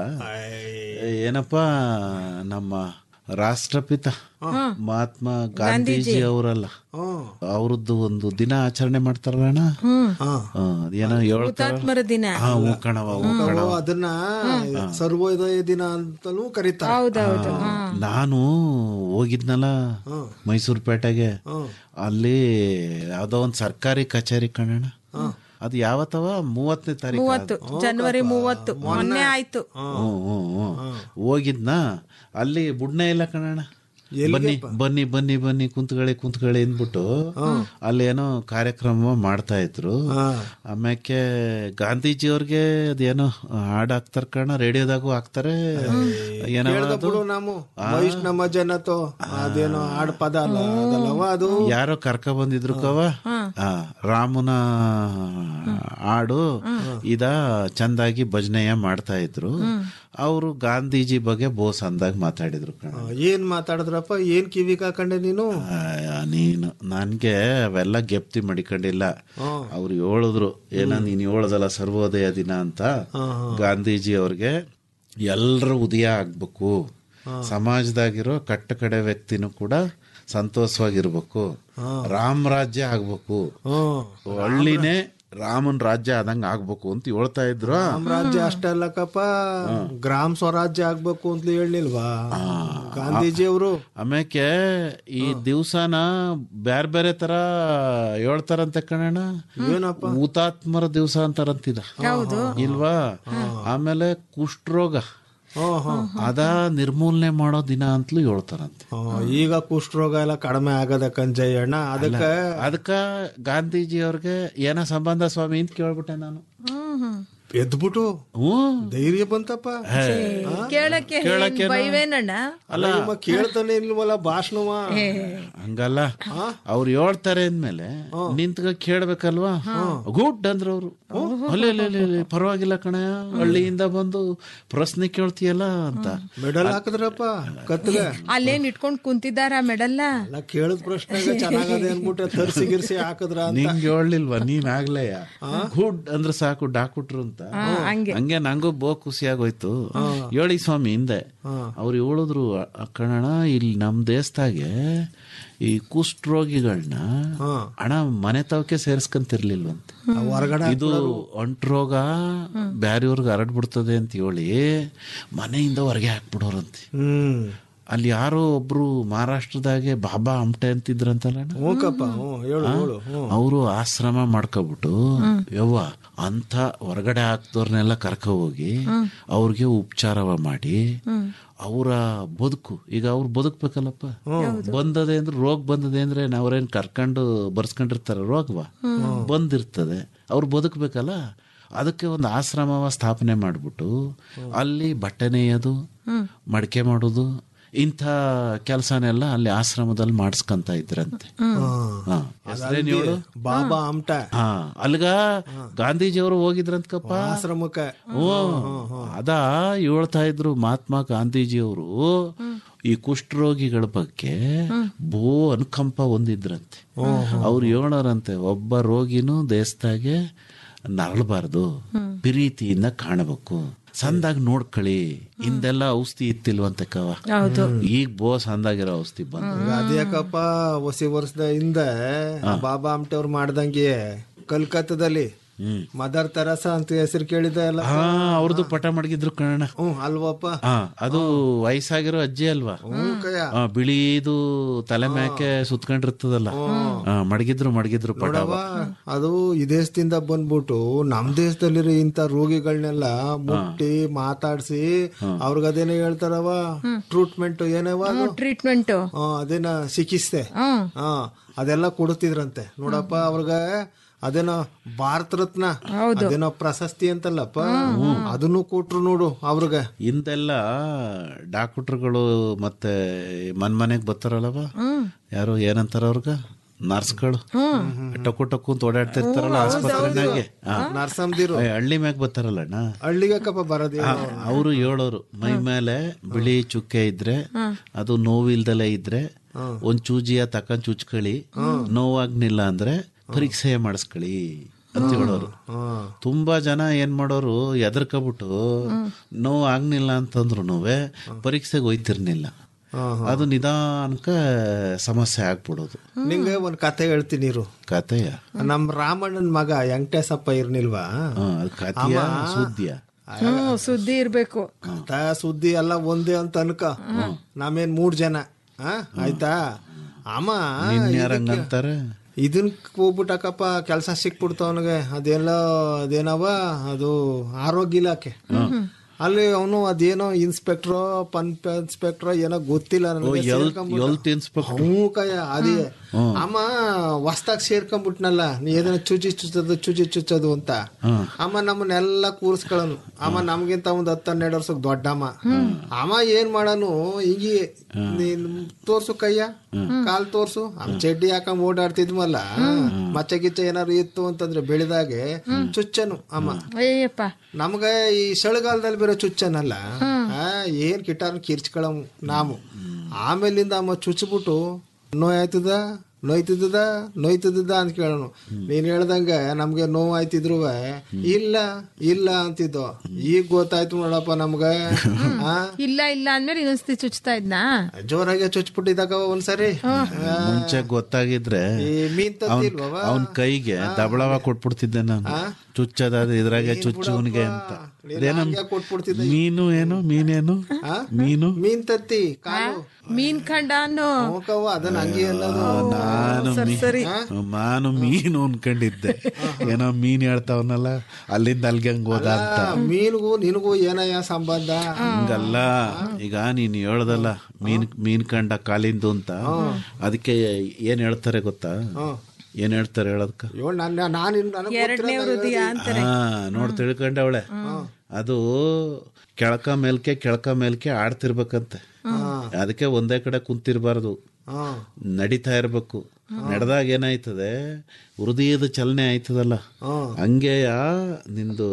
ಏನಪ್ಪ ನಮ್ಮ ರಾಷ್ಟ್ರಪಿತ ಮಹಾತ್ಮ ಗಾಂಧೀಜಿ ಅವರಲ್ಲ ಹ್ಮ್ ಅವ್ರದ್ದು ಒಂದು ದಿನ ಆಚರಣೆ ಮಾಡ್ತಾರಣ್ಣ ಹಾ ಏನೋ ಹೇಳ್ತಾರ ಹುತಾತ್ಮರ ದಿನ ಹಾ ಹೂ ಕಣವ ಹೂ ಕಣವ ಓ, ಅದನ್ನ ಸರ್ವೋದಯ ದಿನ ಅಂತಲೂ ಕರೀತಾರೆ ಹೌದೌದು ಹಾ. ನಾನು ಹೋಗಿದ್ನಲ್ಲ ಮೈಸೂರು ಪೇಟೆಗೆ ಅಲ್ಲಿ ಯಾವ್ದೋ ಒಂದ್ ಸರ್ಕಾರಿ ಕಚೇರಿ ಕಣಣ್ಣ ಅದು ಯಾವತ್ತವ ಮೂವತ್ತನೇ ತಾರೀಕು ಮೂವತ್ತು ಜನವರಿ ಮೂವತ್ತು ಮೊನ್ನೆ ಆಯ್ತು ಹ್ಮ್ ಹ್ಮ್ ಹ್ಮ್ ಹೋಗಿದ್ನ ಅಲ್ಲಿ ಬುಡ್ನೆ ಇಲ್ಲ ಕಣಣ್ಣ ಬನ್ನಿ ಬನ್ನಿ ಬನ್ನಿ ಬನ್ನಿ ಕುಂತ್ಕೊಳ್ಳಿ ಕುಂತ್ಕೊಳ್ಳಿ ಅಂದ್ಬಿಟ್ಟು ಅಲ್ಲಿ ಏನೋ ಕಾರ್ಯಕ್ರಮ ಮಾಡ್ತಾ ಇದ್ರು ಆಮ್ಯಾಕೆ ಗಾಂಧೀಜಿ ಅವ್ರಿಗೆ ಅದೇನೋ ಹಾಡ್ ಹಾಕ್ತಾರ ಕಣ ರೇಡಿಯೋದಾಗೂ ಹಾಕ್ತಾರೆ ಏನೋ ಅದು ಬಿಡು ನಾವು ವೈಷ್ಣವ ಜನತೋ ಅದೇನೋ ಆಡ್ ಪದ ಅಲ್ಲ ಅದಲ್ಲವ ಅದು ಯಾರೋ ಕರ್ಕ ಬಂದಿದ್ರು ಕವ ಆ, ರಾಮನ ಹಾಡು ಇದ ಚಂದಾಗಿ ಭಜನೆಯ ಮಾಡ್ತಾ ಇದ್ರು ಅವರು ಗಾಂಧೀಜಿ ಬಗ್ಗೆ ಬೋಸ್ ಅಂದಾಗ ಮಾತಾಡಿದ್ರು ಕಣ ಆ, ಏನ್ ಮಾತಾಡಿದ್ರಪ್ಪ ಏನ್ ಕಿವಿ ಕಾಕೊಂಡೆ ನೀನು ಆ, ನೀನು ನನ್ಗೆ ಅವೆಲ್ಲ ಗೆಪ್ತಿ ಮಡಿಕೊಂಡಿಲ್ಲ ಅವ್ರು ಹೇಳಿದ್ರು ಏನ ನೀನ್ ಹೇಳದಲ್ಲ ಸರ್ವೋದಯ ದಿನ ಅಂತ ಗಾಂಧೀಜಿ ಅವ್ರಿಗೆ ಎಲ್ರ ಉದಯ ಆಗ್ಬೇಕು ಸಮಾಜದಾಗಿರೋ ಕಟ್ಟ ಕಡೆ ವ್ಯಕ್ತಿನೂ ಕೂಡ ಸಂತೋಷವಾಗಿರ್ಬೇಕು ರಾಮ್ ರಾಜ್ಯ ಆಗ್ಬೇಕು ಹ್ಮ್ ಹಳ್ಳಿನೇ ರಾಮನ್ ರಾಜ್ಯ ಆದಂಗ ಆಗ್ಬೇಕು ಅಂತ ಹೇಳ್ತಾ ಇದ್ರು ರಾಮ್ ರಾಜ್ಯ ಅಷ್ಟೇ ಅಲ್ಲಕ್ಕಪ್ಪ ಗ್ರಾಮ ಸ್ವರಾಜ್ಯ ಆಗ್ಬೇಕು ಅಂತ ಹೇಳಿಲ್ವಾ ಗಾಂಧೀಜಿ ಅವರು ಆಮ್ಯಾಕೆ ಈ ದಿವ್ಸನ ಬ್ಯಾರೆ ಬೇರೆ ತರ ಹೇಳ್ತಾರಂತೆ ಕಣಣ್ಣ ಏನಪ್ಪ ಹುತಾತ್ಮರ ದಿವಸ ಅಂತಾರಂತಿದ ಇಲ್ವಾ ಆಮೇಲೆ ಕುಷ್ಠರೋಗ ಹ್ಮ್ ಹ್ಮ್ ಅದ ನಿರ್ಮೂಲನೆ ಮಾಡೋ ದಿನ ಅಂತಲೂ ಹೇಳ್ತಾರಂತೆ ಹ್ಮ್, ಈಗ ಕುಷ್ಠರೋಗ ಎಲ್ಲ ಕಡಿಮೆ ಆಗದ ಕಂಜಯ್ಯಣ್ಣ ಅದಕ್ಕೆ ಅದಕ್ಕ ಗಾಂಧೀಜಿ ಅವ್ರಿಗೆ ಏನ ಸಂಬಂಧ ಸ್ವಾಮಿ ಅಂತ ಕೇಳ್ಬಿಟ್ಟೆ ನಾನು ಹ್ಮ್ ಹ್ಮ್ ಎದ್ಬಿಟ್ಟು ಹ್ಮ್ ಧೈರ್ಯ ಬಂತಪ್ಪ ಕೇಳಕ್ಕೆ ಏನ್ ಬೈವೇನಣ್ಣ ಅಲ್ಲ ಇವ ಕೇಳ್ತಾನೆ ಇಲ್ವಲ್ಲ ಭಾಷಣವ ಹಂಗಲ್ಲ ಅವ್ರು ಹೇಳ್ತಾರೆ ಅಂದ್ಮೇಲೆ ನಿಂತ್ಕ ಕೇಳ್ಬೇಕಲ್ವಾ ಗುಡ್ ಅಂದ್ರ ಅವ್ರು ಅಲ್ಲೇ ಅಲ್ಲೇ ಅಲ್ಲೇ ಅಲ್ಲೇ, ಪರವಾಗಿಲ್ಲ ಕಣಯ್ಯ ಹಳ್ಳಿಯಿಂದ ಬಂದು ಪ್ರಶ್ನೆ ಕೇಳ್ತೀಯಲ್ಲ ಅಂತ ಮೆಡಲ್ ಹಾಕಿದ್ರಪ್ಪ ಕತ್ಗೆ ಅಲ್ಲೇನ್ ಇಟ್ಕೊಂಡ್ ಕುಂತಿದಾರ ಮೆಡಲ್ಲ ಅಲ್ಲ ಕೇಳಿದ ಪ್ರಶ್ನೆಗೆ ಚೆನ್ನಾಗದೆ ಅನ್ಬಿಟ್ಟು ತರ್ಸಿ ಗಿರ್ಸಿ ಹಾಕಿದ್ರ ಅಂತ ನಿಂಗೆ ಹೇಳಲಿಲ್ವಾ ನೀನ್ ಆಗ್ಲೇಯ ಗುಡ್ ಅಂದ್ರೆ ಸಾಕು ಡಾಕ್ಟ್ರು ಅಂತ ಹಂಗೆ ಹಂಗೆ ನಂಗೂ ಬೋ ಖುಷಿ ಆಗೋಯ್ತು ಹೇಳಿ ಸ್ವಾಮಿ ಹಿಂದೆ ಅವ್ರು ಹೇಳಿದ್ರು "ಅ- ಕಣಣ ಇಲ್ಲಿ ನಮ್ ದೇಶದಾಗೆ ಈ ಕುಷ್ಠರೋಗಿಗಳನ್ನ ಹಣ ಮನೆ ತವಕ್ಕೆ ಸೇರಿಸ್ಕೊಂತಿರ್ಲಿಲ್ವಂತೆ ಹೊರಗಡೆ ಇದು ಅಂಟ್ರೋಗ ಬ್ಯಾರೆಯವ್ರಿಗೆ ಹರಡ್ಬಿಡ್ತದೆ ಅಂತ ಹೇಳಿ ಮನೆಯಿಂದ ಹೊರಗೆ ಹಾಕ್ಬಿಡೋರಂತೆ ಹ್ಮ್ ಅಲ್ಲಿ ಯಾರೋ ಒಬ್ರು ಮಹಾರಾಷ್ಟ್ರದಾಗೆ ಬಾಬಾ ಆಮ್ಟೆ ಅಂತಿದ್ರಂತಲ್ಲ ಹ್ಞೂ ಕಪ್ಪ ಹ್ಞೂ ಹೇಳು ಹೇಳು ಹ್ಞೂ ಅವರು ಆಶ್ರಮ ಮಾಡ್ಕೊಬಿಟ್ಟು ಯವ್ವ ಅಂತ ಹೊರಗಡೆ ಹಾಕ್ದವ್ರನ್ನೆಲ್ಲ ಕರ್ಕ ಹೋಗಿ ಅವ್ರಿಗೆ ಉಪಚಾರವ ಮಾಡಿ ಅವರ ಬದುಕು ಈಗ ಅವ್ರು ಬದುಕ್ಬೇಕಲ್ಲಪ್ಪ ಬಂದದೆ ಅಂದ್ರೆ ರೋಗ ಬಂದದೆ ಅಂದ್ರೆ ಅವ್ರೇನ್ ಕರ್ಕೊಂಡು ಬರ್ಸ್ಕೊಂಡಿರ್ತಾರ ರೋಗವ ಬಂದಿರ್ತದೆ ಅವ್ರು ಬದುಕ್ಬೇಕಲ್ಲ ಅದಕ್ಕೆ ಒಂದು ಆಶ್ರಮವ ಸ್ಥಾಪನೆ ಮಾಡ್ಬಿಟ್ಟು ಅಲ್ಲಿ ಬಟ್ಟೆ ನೇಯೋದು ಮಡಿಕೆ ಮಾಡೋದು ಇಂಥ ಕೆಲಸನೆಲ್ಲ ಅಲ್ಲಿ ಆಶ್ರಮದಲ್ಲಿ ಮಾಡಿಸ್ಕೊಂತ ಇದ್ರಂತೆ ಹಾ. ಹೆಸ್ರೇನ್ ಹೇಳು? ಬಾಬಾ ಆಮ್ಟ ಹಾ ಅಲ್ಗ ಗಾಂಧೀಜಿಯವರು ಹೋಗಿದ್ರಂತಕಪ್ಪ ಆಶ್ರಮಕ್ಕೆ ಓ ಅದ ಹೇಳ್ತಾ ಇದ್ರು ಮಹಾತ್ಮ ಗಾಂಧೀಜಿಯವರು ಈ ಕುಷ್ಠರೋಗಿಗಳ ಬಗ್ಗೆ ಬೋ ಅನುಕಂಪ ಹೊಂದಿದ್ರಂತೆ ಅವ್ರು ಹೇಳೋರಂತೆ ಒಬ್ಬ ರೋಗಿನೂ ದೇಶದಾಗೆ ನರಳಬಾರ್ದು ಪ್ರೀತಿಯಿಂದ ಕಾಣಬೇಕು ಸಂದಾಗ ನೋಡ್ಕೊಳ್ಳಿ ಹಿಂದೆಲ್ಲ ಔಷಧಿ ಇತ್ತಿಲ್ವಂತೆ ಕವ ಹೌದು ಈಗ ಬೋ ಸಂದಾಗಿರೋ ಔಷಧಿ ಬಂದ ಈಗ ಅದ್ಯಾಕಪ್ಪ ಹೊಸ ವರ್ಷದ ಹಿಂದೆ ಬಾಬಾ ಆಮ್ಟೆ ಅವ್ರು ಮಾಡ್ದಂಗೆ ಕಲ್ಕತ್ತಾದಲ್ಲಿ ಹ್ಮ್ ಮದರ್ ತೆರಸ ಅಂತ ಹೆಸರು ಕೇಳಿದೆ ಅಲ್ಲ ಹಾ ಅವ್ರದ್ದು ಪಟ ಮಡಗಿದ್ರು ಕಣ ಹ್ಞೂ ಅಲ್ವಪ್ಪ ಹಾ ಅದು ವಯಸ್ಸಾಗಿರೋ ಅಜ್ಜಿ ಅಲ್ವಾ ಹ್ಞೂ ಕಯ್ಯ ಆ, ಬಿಳಿದು ತಲೆ ಮ್ಯಾಕೆ ಸುತ್ಕೊಂಡಿರ್ತದಲ್ಲ ಆ, ಮಡಗಿದ್ರು ಮಡಗಿದ್ರು ಪಟ ನೋಡವ್ವ, ಅದು ಈ ದೇಶದಿಂದ ಬಂದ್ಬಿಟ್ಟು ನಮ್ ದೇಶದಲ್ಲಿರೋ ಇಂಥ ರೋಗಿಗಳನ್ನೆಲ್ಲ ಮುಟ್ಟಿ ಮಾತಾಡ್ಸಿ ಅವ್ರಿಗೆ ಅದೇನೋ ಹೇಳ್ತಾರವ ಟ್ರೀಟ್ಮೆಂಟ್ ಏನವ ಅದು? ಟ್ರೀಟ್ಮೆಂಟ್ ಆ, ಅದೇನ ಚಿಕಿತ್ಸೆ ಹ್ಮ್ ಹಾ ಅದೆಲ್ಲ ಕೊಡುತ್ತಿದ್ರಂತೆ ನೋಡಪ್ಪ ಅವ್ರಿಗೆ ಅದೇನೋ ಭಾರತ ರತ್ನ ಅದೇನೋ ಪ್ರಶಸ್ತಿ ಅಂತಲ್ಲಪ್ಪ ಅದನ್ನು ಕೊಟ್ರು ನೋಡು ಅವ್ರಿಗೆ ಹಿಂದೆಲ್ಲ ಡಾಕ್ಟರ್ಗಳು ಮತ್ತೆ ಮನ್ ಮನೆಗ್ ಬರ್ತಾರಲ್ಲವ ಯಾರು ಏನಂತಾರ ಅವ್ರಗ ನರ್ಸ್ಗಳು ಟೊಕ್ಕು ಟೊಕ್ಕು ಅಂತ ಓಡಾಡ್ತಿರ್ತಾರಲ್ಲ ಆಸ್ಪತ್ರೆನಾಗೆ ಆ, ನರ್ಸಂದಿರು ಏ, ಹಳ್ಳಿ ಮ್ಯಾಗ ಬರ್ತಾರಲ್ಲಣ್ಣ ಹಳ್ಳಿಗಕ್ಕಪ್ಪ ಬರೋದೇ ಅವರು ಹೇಳೋರು ಮೈ ಮೇಲೆ ಬಿಳಿ ಚುಕ್ಕೆ ಇದ್ರೆ ಅದು ನೋವಿಲ್ದಲೇ ಇದ್ರೆ ಒಂದ್ ಚೂಜಿಯ ತಕೊಂಡ್ ಚುಚ್ಕೊಳ್ಳಿ ನೋವಾಗ್ನಿಲ್ಲ ಅಂದ್ರೆ ಪರೀಕ್ಷೆ ಮಾಡಿಸ್ಕೊಳ್ಳಿ ಅಂತ ಹೇಳೋರು ತುಂಬಾ ಜನ ಏನ್ ಮಾಡೋರು ಎದರ್ಕೊಬಿಟ್ಟು ನೋವು ಆಗ್ನಿಲ್ಲ ಅಂತಂದ್ರು ಪರೀಕ್ಷೆಗೆ ಹೋಯ್ತಿರ್ನಿಲ್ಲ ಅದು ನಿಧಾನಕ ಸಮಸ್ಯೆ ಆಗ್ಬಿಡೋದು ನಿಂಗೆ ಒಂದ್ ಕತೆ ಹೇಳ್ತೀನಿ ಇರು ಕತೆಯ ನಮ್ ರಾಮಣ್ಣನ್ ಮಗ ವೆಂಕಟೇಶಪ್ಪ ಇರ್ನಿಲ್ವಾ ಹಾ, ಅದು ಕತೆಯ ಸುದ್ದಿಯ ಹ್ಮ್ ಸುದ್ದಿ ಇರ್ಬೇಕು ಕಥ ಸುದ್ದಿ ಎಲ್ಲ ಒಂದೇ ಅಂತ ಅನ್ಕ ನಾವೇನ್ ಮೂರ್ ಜನ ಆ? ಆಯ್ತಾ ಅಮ್ಮ ಯಾರಂಗಂತಾರೆ ಇದನ್ ಹೋಗ್ಬಿಟ್ಟಕಪ್ಪ ಕೆಲಸ ಸಿಕ್ಬಿಡ್ತು ಅವನಿಗೆ ಅದೆಲ್ಲ ಅದೇನವ ಅದು ಆರೋಗ್ಯ ಇಲಾಖೆ ಅಲ್ಲಿ ಅವನು ಅದೇನೋ ಇನ್ಸ್ಪೆಕ್ಟ್ರೋ ಪಂಪ್ ಇನ್ಸ್ಪೆಕ್ಟ್ರೋ ಏನೋ ಗೊತ್ತಿಲ್ಲ ನನಗೆ ಸೇರ್ಕೊಂಡ್ಬಿಟ್ಟ. ಎಲ್ತ್ ಇನ್ಸ್ಪೆಕ್ಟರ್ ಹ್ಞೂ ಕಯ್ಯ ಅದೇ ಅಮ್ಮ ಹೊಸ್ದಾಗ್ ಸೇರ್ಕೊಂಡ್ಬಿಟ್ನಲ್ಲ ನೀ ಏದನ್ನ ಚುಚಿ ಚುಚ್ಚೋದು ಚುಚಿ ಚುಚ್ಚೋದು ಅಂತ ಅಮ್ಮ ನಮ್ಮನ್ನೆಲ್ಲ ಕೂರಿಸ್ಕೊಳ್ಳೋನು ಅಮ್ಮ ನಮ್ಗಿಂತ ಒಂದ್ ಹತ್ತು ಹನ್ನೆರಡು ವರ್ಷಕ್ಕೆ ದೊಡ್ಡಮ್ಮ ಅಮ್ಮ ಏನ್ ಮಾಡನು ಹಿಂಗಿ ನೀನ್ ತೋರ್ಸು ಕಯ್ಯ ಕಾಲ್ ತೋರ್ಸು ಅಮ್ಮ ಚಡ್ಡಿ ಹಾಕೊಂಡ್ ಓಡಾಡ್ತಿದ್ಮಲ್ಲ ಮಚ್ಚ ಗಿಚ್ಚ ಏನಾರು ಇತ್ತು ಅಂತಂದ್ರೆ ಬೆಳೆದಾಗೆ ಚುಚ್ಚನು ಅಮ್ಮ ಅಯ್ಯಪ್ಪ ನಮ್ಗ ಈ ಚಳಿಗಾಲದಲ್ಲಿ ಬೇರೆ ಚುಚ್ಚನಲ್ಲ ಆ, ಏನ್ ಕಿಟಾರ್ ಕಿರ್ಚ್ಕೊಳಮ್ ನಾವು ಆಮೇಲಿಂದ ಅಮ್ಮ ಚುಚ್ಬಿಟ್ಟು ನೋಯ್ ಆಯ್ತದ ನೋಯ್ತಿದ್ದದ ನೋಯ್ತಿದ್ದದ ಅಂತ ಕೇಳೋನು ನೀನ್ ಹೇಳ್ದಂಗ ನಮ್ಗೆ ನೋವು ಆಯ್ತಿದ್ರು ಇಲ್ಲ ಇಲ್ಲ ಅಂತಿದ್ದು ಈಗ ಗೊತ್ತಾಯ್ತು ನೋಡಪ್ಪ ನಮ್ಗ ಆ ಇಲ್ಲ ಇಲ್ಲ ಅಂದ್ಮೇಲೆ ಇನ್ನೊಂದ್ಸತಿ ಚುಚ್ತಾ ಇದ್ನಾ ಜೋರಾಗೆ ಚುಚ್ಬಿಟ್ಟಿದಾಗ ಒಂದ್ಸರಿ ಆ, ಮುಂಚೆ ಗೊತ್ತಾಗಿದ್ರೆ ಈ ಮೀನ್ ತತ್ತಿಲ್ವವ ಅವನ್ ಕೈಗೆ ದಬಳವ ಕೊಟ್ಬಿಡ್ತಿದ್ದೆ ನಾನು ಚುಚ್ಚದ ಇದ್ರಾಗೆ ಚುಚ್ಚುವನಿಗೆ ಅಂತ ಅದೇನೋ ಹಂಗೆ ಕೊಟ್ಬಿಡ್ತಿದ್ದೆ ಮೀನು ಏನು ಮೀನೇನು ಮೀನು ಮೀನ್ ತತ್ತಿ ಕಾಲು ಮೀನ್ ಖಂಡ ಅನ್ನೋ ಹೋಗವ್ವ ಅದನ್ನ ಹಂಗೆ ಅನ್ನೋದು ನಾನು ಮೀ- ನಾನು ಮೀನು ಅನ್ಕೊಂಡಿದ್ದೆ ಏನೋ ಮೀನ್ ಹೇಳ್ತಾವನಲ್ಲ ಅಲ್ಲಿಂದ ಅಲ್ಗೆ ಹಂಗ್ ಹೋದ ಅಂತ ಆ, ಮೀನ್ಗೂ ನಿನಗೂ ಏನಯ್ಯ ಸಂಬಂಧ ಹಂಗಲ್ಲ ಈಗ ನೀನ್ ಹೇಳ್ದಲ್ಲ ಮೀನ್ ಮೀನ್ ಕಂಡ ಕಾಲಿಂದು ಅಂತ ಅದಕ್ಕೆ ಏನ್ ಹೇಳ್ತಾರೆ ಗೊತ್ತಾ ಏನ್ ಹೇಳ್ತಾರೆ ಹೇಳೋದಕ್ಕ ಏಳ್ ನನ್ನ ನಾನು ನನಗೆ ಎರಡನೇ ಹೃದಯ ಅಂತ ಹಾ ನೋಡ್ ತಿಳ್ಕೊಂಡವಳೆ ಅದು ಕೆಳಕ ಮೇಲ್ಕೆ ಕೆಳಕ ಮೇಲ್ಕೆ ಆಡ್ತಿರ್ಬೇಕಂತೆ ಅದಕ್ಕೆ ಒಂದೇ ಕಡೆ ಕುಂತಿರ್ಬಾರ್ದು ನಡೀತಾ ಇರ್ಬೇಕು ನಡೆದಾಗ ಏನಾಯ್ತದೆ ಹೃದಯದ ಚಲನೆ ಆಯ್ತದಲ್ಲ ಹಂಗೆಯ ನಿಂದು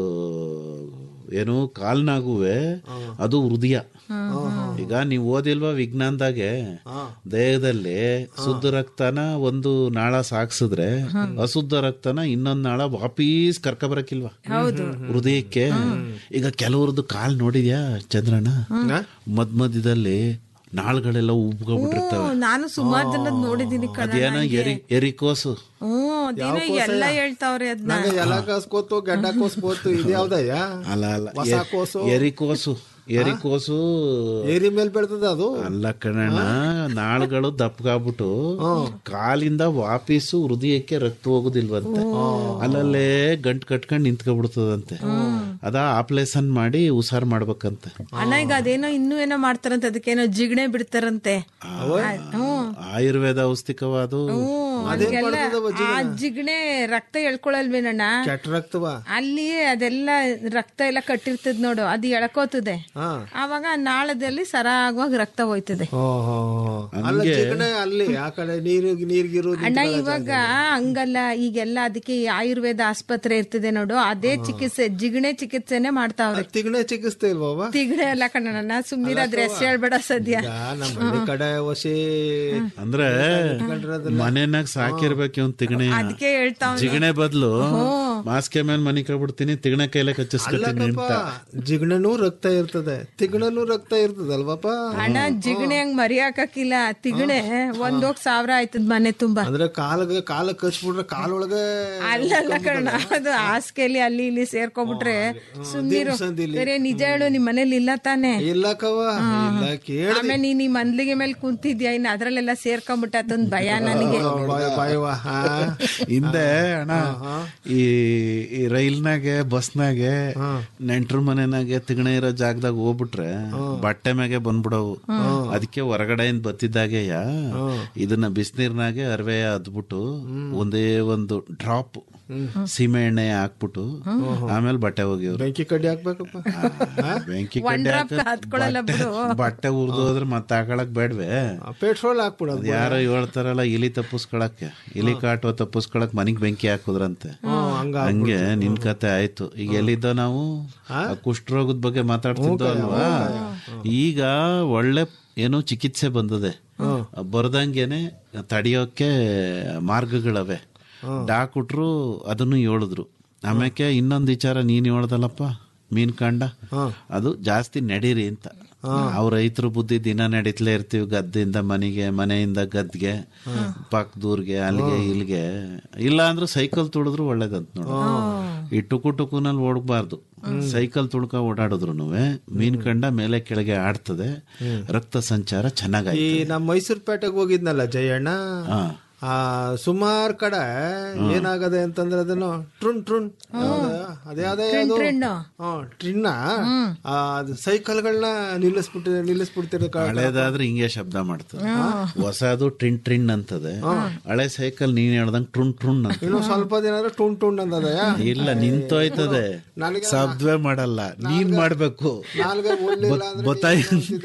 ಏನು ಕಾಲ್ನಾಗುವೆ ಅದು ಹೃದಯ ಈಗ ನೀವು ಓದಿಲ್ವಾ ವಿಜ್ಞಾನದಾಗೆ ದೇಹದಲ್ಲಿ ಶುದ್ಧ ರಕ್ತನ ಒಂದು ನಾಳ ಸಾಕ್ಸಿದ್ರೆ ಅಶುದ್ಧ ರಕ್ತನ ಇನ್ನೊಂದ್ ನಾಳ ವಾಪೀಸ್ ಕರ್ಕ ಬರಕಿಲ್ವಾ ಹೃದಯಕ್ಕೆ ಈಗ ಕೆಲವ್ರದ್ದು ಕಾಲ್ ನೋಡಿದ್ಯಾ ಚಂದ್ರಣ್ಣ ಮದ್ ಮಧ್ಯದಲ್ಲಿ ನಾಳ್ಗಳೆಲ್ಲ ಉಬ್ಕೊಬಿಟ್ಟಿರ್ತವೆ ನಾನು ಸುಮಾರು ಜನದ್ ನೋಡಿದೀನಿ ಕಣ ಅದೇನೋ ಎರಿ ಎರಿಕೋಸು ಹ್ಮ್ ಅದೇನೋ ಎಲ್ಲ ಹೇಳ್ತಾವ್ರೆ ಅದ್ನ ನಂಗೆ ಎಲ್ಲ ಕಸ್ಕೋತು ಗಡ್ಡ ಕೋಸ್ಕೋತು ಇದು ಯಾವ್ದಯ್ಯ ಅಲ್ಲ ಅಲ್ಲ ಹೊಸ ಎ- ಕೋಸು ಎರಿಕೋಸು ಎರಿಕೋಸು ಏರಿ ಮೇಲೆ ಬೆಳ್ತದ ಅದು ಅಲ್ಲ ಕಣಣ್ಣ ನಾಳುಗಳು ದಪ್ಪಗಾಗ್ಬಿಟ್ಟು ಕಾಲಿಂದ ವಾಪೀಸು ಹೃದಯಕ್ಕೆ ರಕ್ತ ಹೋಗುದಿಲ್ವಂತೆ ಅಲ್ಲಲ್ಲೇ ಗಂಟ್ ಕಟ್ಕೊಂಡ್ ನಿಂತ್ಕೊಬಿಡ್ತದಂತೆ ಅದ ಆಪ್ರೇಷನ್ ಮಾಡಿ ಉಸಾರ್ ಮಾಡ್ಬೇಕಂತೆ ಅಣ್ಣ ಈಗ ಅದೇನೋ ಇನ್ನೂ ಏನೋ ಮಾಡ್ತಾರಂತೆ ಅದಕ್ಕೇನೋ ಜಿಗಣೆ ಬಿಡ್ತಾರಂತೆ ಹ್ಮ್ ಆಯುರ್ವೇದ ಔಷಧಿಕವಾದು ಹ್ಮ್, ಅದಕ್ಕೆಲ್ಲ ಆ ಜಿಗಣೆ ರಕ್ತ ಎಳ್ಕೊಳಲ್ವೇನಣ್ಣ ಕೆಟ್ಟ ರಕ್ತವ ಅಲ್ಲಿ ಅದೆಲ್ಲ ರಕ್ತ ಎಲ್ಲ ಕಟ್ಟಿರ್ತದ ನೋಡು ಅದು ಎಳ್ಕೋತದೆ ಹಾ ಆವಾಗ ನಾಳದಲ್ಲಿ ಸರಾಗವಾಗಿ ರಕ್ತ ಹೋಯ್ತದೆ ಓ, ಹೋ, ಹೋ. ಅಲ್ಲ ಜಿಗಣೆ ಅಲ್ಲಿ ಆ ಕಡೆ ನೀರು ನೀರ್ಗಿರು ಅಣ್ಣ ಇವಾಗ ಹಂಗಲ್ಲ ಈಗೆಲ್ಲ ಅದಕ್ಕೆ ಈ ಆಯುರ್ವೇದ ಆಸ್ಪತ್ರೆ ಇರ್ತದೆ ನೋಡು ಅದೇ ಚಿಕಿತ್ಸೆ ಜಿಗಣೆ ಚಿಕಿತ್ಸೆನೆ ಮಾಡ್ತಾವ್ರೆ ತಿಗಣೆ ಚಿಕಿತ್ಸೆ ಇಲ್ವವ ತಿಗಣೆ ಎಲ್ಲ ಕಣ್ಣಣ್ಣ ಸುಮ್ಮನಿರಾದ್ರೆ ಹೆಸರು ಹೇಳ್ಬೇಡ ಸದ್ಯ ಈಗ ನಮ್ಮ ಹಳ್ಳಿ ಕಡೆ ವಸಿ ಅಂದ್ರೆ ಮನೆನಾಗ ಸಾಕಿರ್ಬೇಕು ಇವ್ನ್ ತಿಗಣೆ ಅದಕ್ಕೆ ಹೇಳ್ತಾವ್ ಜಿಗಣೆ ಬದ್ಲು ಮಾಸ್ಕೆ ಮೇಲೆ ಮನಿ ಕಬಿಡ್ತೀನಿ ತಿಗಣೆ ಕೈಲೆ ಕಚ್ಚಿಸ್ಕೊತೀನಿ ಅಂತ ಜಿಗಣನೂ ರಕ್ತ ಇರ್ತದೆ ತಿಗಣನೂ ರಕ್ತ ಇರ್ತದಲ್ವಪ್ಪ ಅಣ್ಣ ಜಿಗಣೆ ಹಂಗ್ ಮರಿ ಹಾಕಕ್ಕಿಲ್ಲ ತಿಗಣೆ ಒಂದೋಗ್ ಸಾವಿರ ಆಯ್ತದ ಮನೆ ತುಂಬಾ ಅಂದ್ರೆ ಕಾಲ್ಗೆ ಕಾಲ ಕಚ್ಬಿಟ್ರೆ ಕಾಲೊಳಗೆ ಅಲ್ಲಲ್ಲ ಕಣ ಅದು ಹಾಸಿಗೆಲಿ ಅಲ್ಲಿ ಇಲ್ಲಿ ಸೇರ್ಕೊಬಿಟ್ರೆ ಸುಮ್ನಿರು ಬೇರೆ ನಿಜ ಹೇಳು ನಿಮ್ ಮನೇಲಿ ಇಲ್ಲ ತಾನೆ ಇಲ್ಲಕವ ಇಲ್ಲ ಕೇಳ ಆಮೇಲೆ ನೀನ್ ಈ ಮಂದ್ಲಿಗೆ ಮೇಲೆ ಕುಂತಿದ್ಯಾ ಇನ್ನು ಅದ್ರಲ್ಲೆಲ್ಲ ಸೇರ್ಕೊಂಬಿಟ್ಟ ಅದೊಂದ್ ಭಯ ನನಗೆ ಬಾಯ್ ಬಾಯವ್ವ ಹಾ ಹಿಂದೆ ಅಣ್ಣ ಈ ಈ ರೈಲ್ನಾಗೆ ಬಸ್ನಾಗೆ ನೆಂಟ್ರ ಮನೆನಾಗೆ ತಿಗಣೆ ಇರೋ ಜಾಗದಾಗ ಹೋಗ್ಬಿಟ್ರೆ ಬಟ್ಟೆ ಮ್ಯಾಗೆ ಬಂದ್ಬಿಡವು ಅದಕ್ಕೆ ಹೊರಗಡೆಯಿಂದ ಬತ್ತಿದ್ದಾಗೆಯ ಇದನ್ನ ಬಿಸಿನೀರ್ನಾಗೆ ಅರ್ವೆ ಅದ್ಬಿಟ್ಟು ಒಂದೇ ಒಂದು ಡ್ರಾಪ್ ಸೀಮೆ ಎಣ್ಣೆ ಹಾಕ್ಬಿಟ್ಟು ಆಮೇಲೆ ಬಟ್ಟೆ ಹೋಗಿವ್ರು ಬೆಂಕಿ ಕಡ್ಡಿ ಹಾಕ್ಬೇಕಪ್ಪ ಬೆಂಕಿ ಒಂದ್ ಕಡ್ಡಿ ಡ್ರಾಪ್ ಹಾಕ ಹತ್ಕೊಳಲ್ಲ ಬಿಡು ಬಟ್ಟೆ ಉರ್ದು ಹೋದ್ರೆ ಮತ್ತೆ ಹಾಕೊಳಕ್ ಬೇಡ್ವೆ ಪೆಟ್ರೋಲ್ ಹಾಕ್ಬಿಡೋದು ಯಾರೋ ಹೇಳ್ತಾರಲ್ಲ ಇಲಿ ತಪ್ಪಿಸ್ಕೊಳಕ್ಕೆ ಇಲಿ ಕಾಟುವ ತಪ್ಪಿಸ್ಕೊಳಕ್ ಮನಿಗ್ ಬೆಂಕಿ ಹಾಕುದ್ರಂತೆ ಹಂಗ ಹಂಗೆ ನಿನ್ ಕತೆ ಆಯ್ತು ಈಗ ಎಲ್ಲಿದ್ದೋ ನಾವು ಆ ಕುಷ್ಠರೋಗದ ಬಗ್ಗೆ ಮಾತಾಡ್ತಿದ್ದೋ ಅಲ್ವಾ ಈಗ ಒಳ್ಳೆ ಏನೋ ಚಿಕಿತ್ಸೆ ಬಂದದೆ ಬರ್ದಂಗೆನೆ ತಡಿಯೋಕೆ ಮಾರ್ಗಗಳವೆ ಡಾಕ್ಟ್ರು ಅದನ್ನು ಹೇಳಿದ್ರು ಆಮ್ಯಾಕೆ ಇನ್ನೊಂದು ವಿಚಾರ ನೀನ್ ಹೇಳ್ದಲ್ಲಪ್ಪ ಮೀನ್ ಕಾಂಡ ಅದು ಜಾಸ್ತಿ ನಡೀರಿ ಅಂತ ಅವ್ರ ರೈತರು ಬುದ್ಧಿ ದಿನ ನಡೀತ್ಲೇ ಇರ್ತೀವಿ ಗದ್ದೆಯಿಂದ ಮನೆಗೆ ಮನೆಯಿಂದ ಗದ್ಗೆ ಪಕ್ಕದೂರ್ಗೆ ಅಲ್ಲಿಗೆ ಇಲ್ಲಿಗೆ ಇಲ್ಲ ಅಂದ್ರೆ ಸೈಕಲ್ ತುಳಿದ್ರು ಒಳ್ಳೇದಂತ ನೋಡು ಈ ಟುಕು ಟುಕುನಲ್ಲಿ ಓಡಬಾರ್ದು ಸೈಕಲ್ ತುಳ್ಕ ಓಡಾಡಿದ್ರು ಮೀನ್ ಕಂಡ ಮೇಲೆ ಕೆಳಗೆ ಆಡ್ತದೆ ರಕ್ತ ಸಂಚಾರ ಈ ಚೆನ್ನಾಗಾಯ್ತು ನಮ್ಮ ಮೈಸೂರು ಪೇಟೆಗೆ ಹೋಗಿದ್ನಲ್ಲ ಜಯಣ್ಣ ಹಾ ಆ ಸುಮಾರು ಕಡೆ ಏನಾಗದೆ ಅಂತಂದ್ರೆ ಅದನ್ನು ಟ್ರುನ್ ಟ್ರುನ್ ಅದೇ ಅದೇ ಅದು ಟ್ರೆಂಡು ಹ್ಮ್, ಟ್ರಿನ್ನ ಆ, ಅದು ಸೈಕಲ್ಗಳನ್ನ ನಿಲ್ಲಿಸ್ಬಿಟ್ಟು ನಿಲ್ಲಿಸ್ಬಿಡ್ತಿರೋ ಕಾ- ಹಳೇದಾದ್ರೆ ಹಿಂಗೆ ಶಬ್ದ ಮಾಡ್ತದೆ ಹೊಸದು ಟ್ರಿನ್ ಟ್ರಿನ್ ಅಂತದೆ ಹಳೆ ಸೈಕಲ್ ನೀನ್ ಹೇಳ್ದಂಗ್ ಟ್ರುನ್ ಟ್ರುನ್ ಅಂತ ಇನ್ನು ಸ್ವಲ್ಪ ದಿನ ಆದ್ರೆ ಟುನ್ ಟುನ್ ಅಂದದಯ್ಯ ಇಲ್ಲ ನಿಂತೋಯ್ತದೆ ನನಗೆ ಶಬ್ದವೇ ಮಾಡಲ್ಲ ನೀನ್ ಮಾಡ್ಬೇಕು ನಾಲ್ಗೆ ಒಳ್ಳಿಲ್ಲ ಅಂದ್ರೆ ಬತಾಯಿ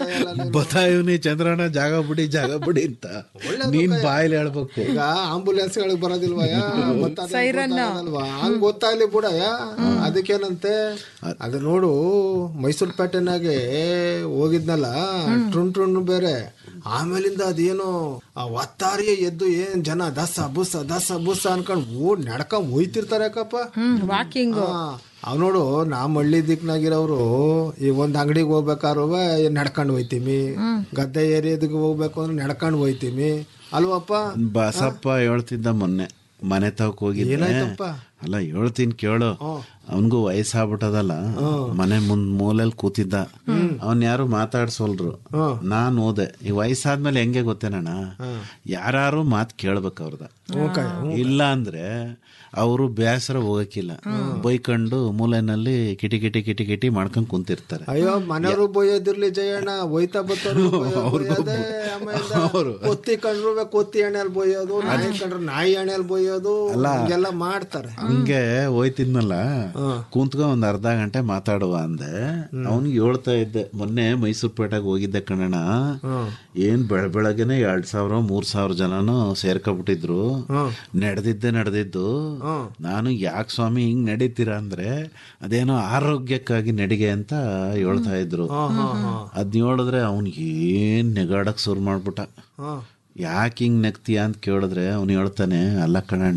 ಬತಾಯುನಿ ಚಂದ್ರಣ್ಣ ಜಾಗ ಬಿಡಿ ಜಾಗ ಬಿಡಿ ಅಂತ ನೀನ್ ಬಾಯಲ್ಲಿ ಹೇಳ್ಬೇಕು ಈಗ ಆಂಬುಲೆನ್ಸ್ ಗಳಿಗೆ ಬರೋದಿಲ್ವಯ್ಯ ಗೊತ್ತಾಗಲ್ವಾ ಹಂಗ್ ಗೊತ್ತಾಗ್ಲಿ ಬಿಡಯ್ಯ ಅದಕ್ಕೇನಂತೆ ಅದು ನೋಡು ಮೈಸೂರು ಪೇಟೆನಾಗೆ ಹೋಗಿದ್ನಲ್ಲ ಟ್ರುನ್ ಟ್ರುನ್ ಬೇರೆ ಆಮೇಲಿಂದ ಅದೇನೋ ಆ ಒತ್ತಾರಿಯ ಎದ್ದು ಏನ್ ಜನ ದಸ ಬುಸ ದಸ ಬುಸ ಅನ್ಕೊಂಡ್ ಓಡ್ ನಡ್ಕೊಂಡ್ ಹೋಯ್ತಿರ್ತಾರೆ ಯಾಕಪ್ಪ ಹ್ಮ್ ವಾಕಿಂಗ್ ಅವ್ ನೋಡು ನಮ್ಮ ಹಳ್ಳಿ ದಿಕ್ನಾಗಿರೋರು ಈ ಒಂದ್ ಅಂಗಡಿಗೆ ಹೋಗ್ಬೇಕಾರು ನಡ್ಕೊಂಡು ಹೋಯ್ತೀವಿ ಗದ್ದೆ ಏರಿಯಾದಿಗೆ ಹೋಗ್ಬೇಕು ಅಂದ್ರೆ ನಡ್ಕೊಂಡು ಹೋಯ್ತೀವಿ ಅಲ್ವಪ್ಪ ಬಸಪ್ಪ ಹೇಳ್ತಿದ್ದ ಮೊನ್ನೆ ಮನೆ ತವಕ್ ಹೋಗಿದ್ದೆ ಏನಾಯ್ತಪ್ಪ? ಅಲ್ಲ ಹೇಳ್ತೀನಿ ಕೇಳು ಅವನ್ಗೂ ವಯಸ್ಸಾಗ್ಬಿಟ್ಟದಲ್ಲ ಮನೆ ಮುಂದ್ ಮೂಲೆಲ್ ಕೂತಿದ್ದ ಅವನ್ ಯಾರು ಮಾತಾಡ್ಸೋಲ್ರು ನಾನ್ ಓದೆ ಈ ವಯಸ್ಸಾದ್ಮೇಲೆ ಹೆಂಗೆ ಗೊತ್ತೇನಣ್ಣ ಯಾರು ಮಾತ್ ಕೇಳ್ಬೇಕು ಅವ್ರದ ಇಲ್ಲ ಅಂದ್ರೆ ಅವರು ಬೇಸರ ಹೋಗಕ್ಕಿಲ್ಲ ಬೈಕೊಂಡು ಮೂಲೆನಲ್ಲಿ ಕಿಟಿ ಕಿಟಿ ಕಿಟಿ ಕಿಟಿ ಮಾಡ್ಕೊಂಡ್ ಕುಂತಿರ್ತಾರೆ ಅಯ್ಯೋ ಮನೆಯವರು ಬೊಯ್ಯೋದಿರ್ಲಿ ಜಯಣ್ಣ ಒಯ್ತಾ ಬತ್ತವ್ರು ಬೊಯ್ಯೋದೇ, ಆಮೇಲೆ ಕೊತ್ತಿ ಕಂಡ್ರು ಕೊತ್ತಿ ಎಣ್ಣೆಲ್ ಬೊಯ್ಯೋದು ನಾಯಿ ಕಂಡ್ರೆ ನಾಯಿ ಎಣ್ಣೆಲ್ ಬೊಯ್ಯೋದು ಹಿಂಗೆಲ್ಲ ಮಾಡ್ತಾರೆ ಹಂಗೆ ಹೋಯ್ತಿದ್ನಲ್ಲ ಕುಂತ್ಕೊಂಡ್ ಒಂದ್ ಅರ್ಧ ಗಂಟೆ ಮಾತಾಡುವ ಅಂದೆ ಅವ್ನಿಗೆ ಹೇಳ್ತಾ ಇದ್ದೆ ಮೊನ್ನೆ ಮೈಸೂರು ಪೇಟೆಗೆ ಹೋಗಿದ್ದೆ ಕಣಣ್ಣ ಏನ್ ಬೆಳ ಬೆಳಗ್ಗೆನೆ ಎರಡ್ ಸಾವಿರ ಮೂರ್ ಸಾವಿರ ಜನನು ಸೇರ್ಕೊಬಿಟ್ಟಿದ್ರು ನಡೆದಿದ್ದೆ ನಡೆದಿದ್ದು ನಾನು ಯಾಕೆ ಸ್ವಾಮಿ ಹಿಂಗ್ ನಡೀತೀರಾ ಅಂದ್ರೆ ಅದೇನೋ ಆರೋಗ್ಯಕ್ಕಾಗಿ ನಡಿಗೆ ಅಂತ ಹೇಳ್ತಾ ಇದ್ರು ಅದ್ನ ಹೇಳಿದ್ರೆ ಅವ್ನಿಗೆ ಏನ್ ನೆಗಾಡಕ್ ಶುರು ಮಾಡ್ಬಿಟ್ಟ ಯಾಕೆ ಹಿಂಗ್ ನೆಗ್ತೀಯ ಅಂತ ಕೇಳಿದ್ರೆ ಅವ್ನು ಹೇಳ್ತಾನೆ ಅಲ್ಲ ಕಣಣ್ಣ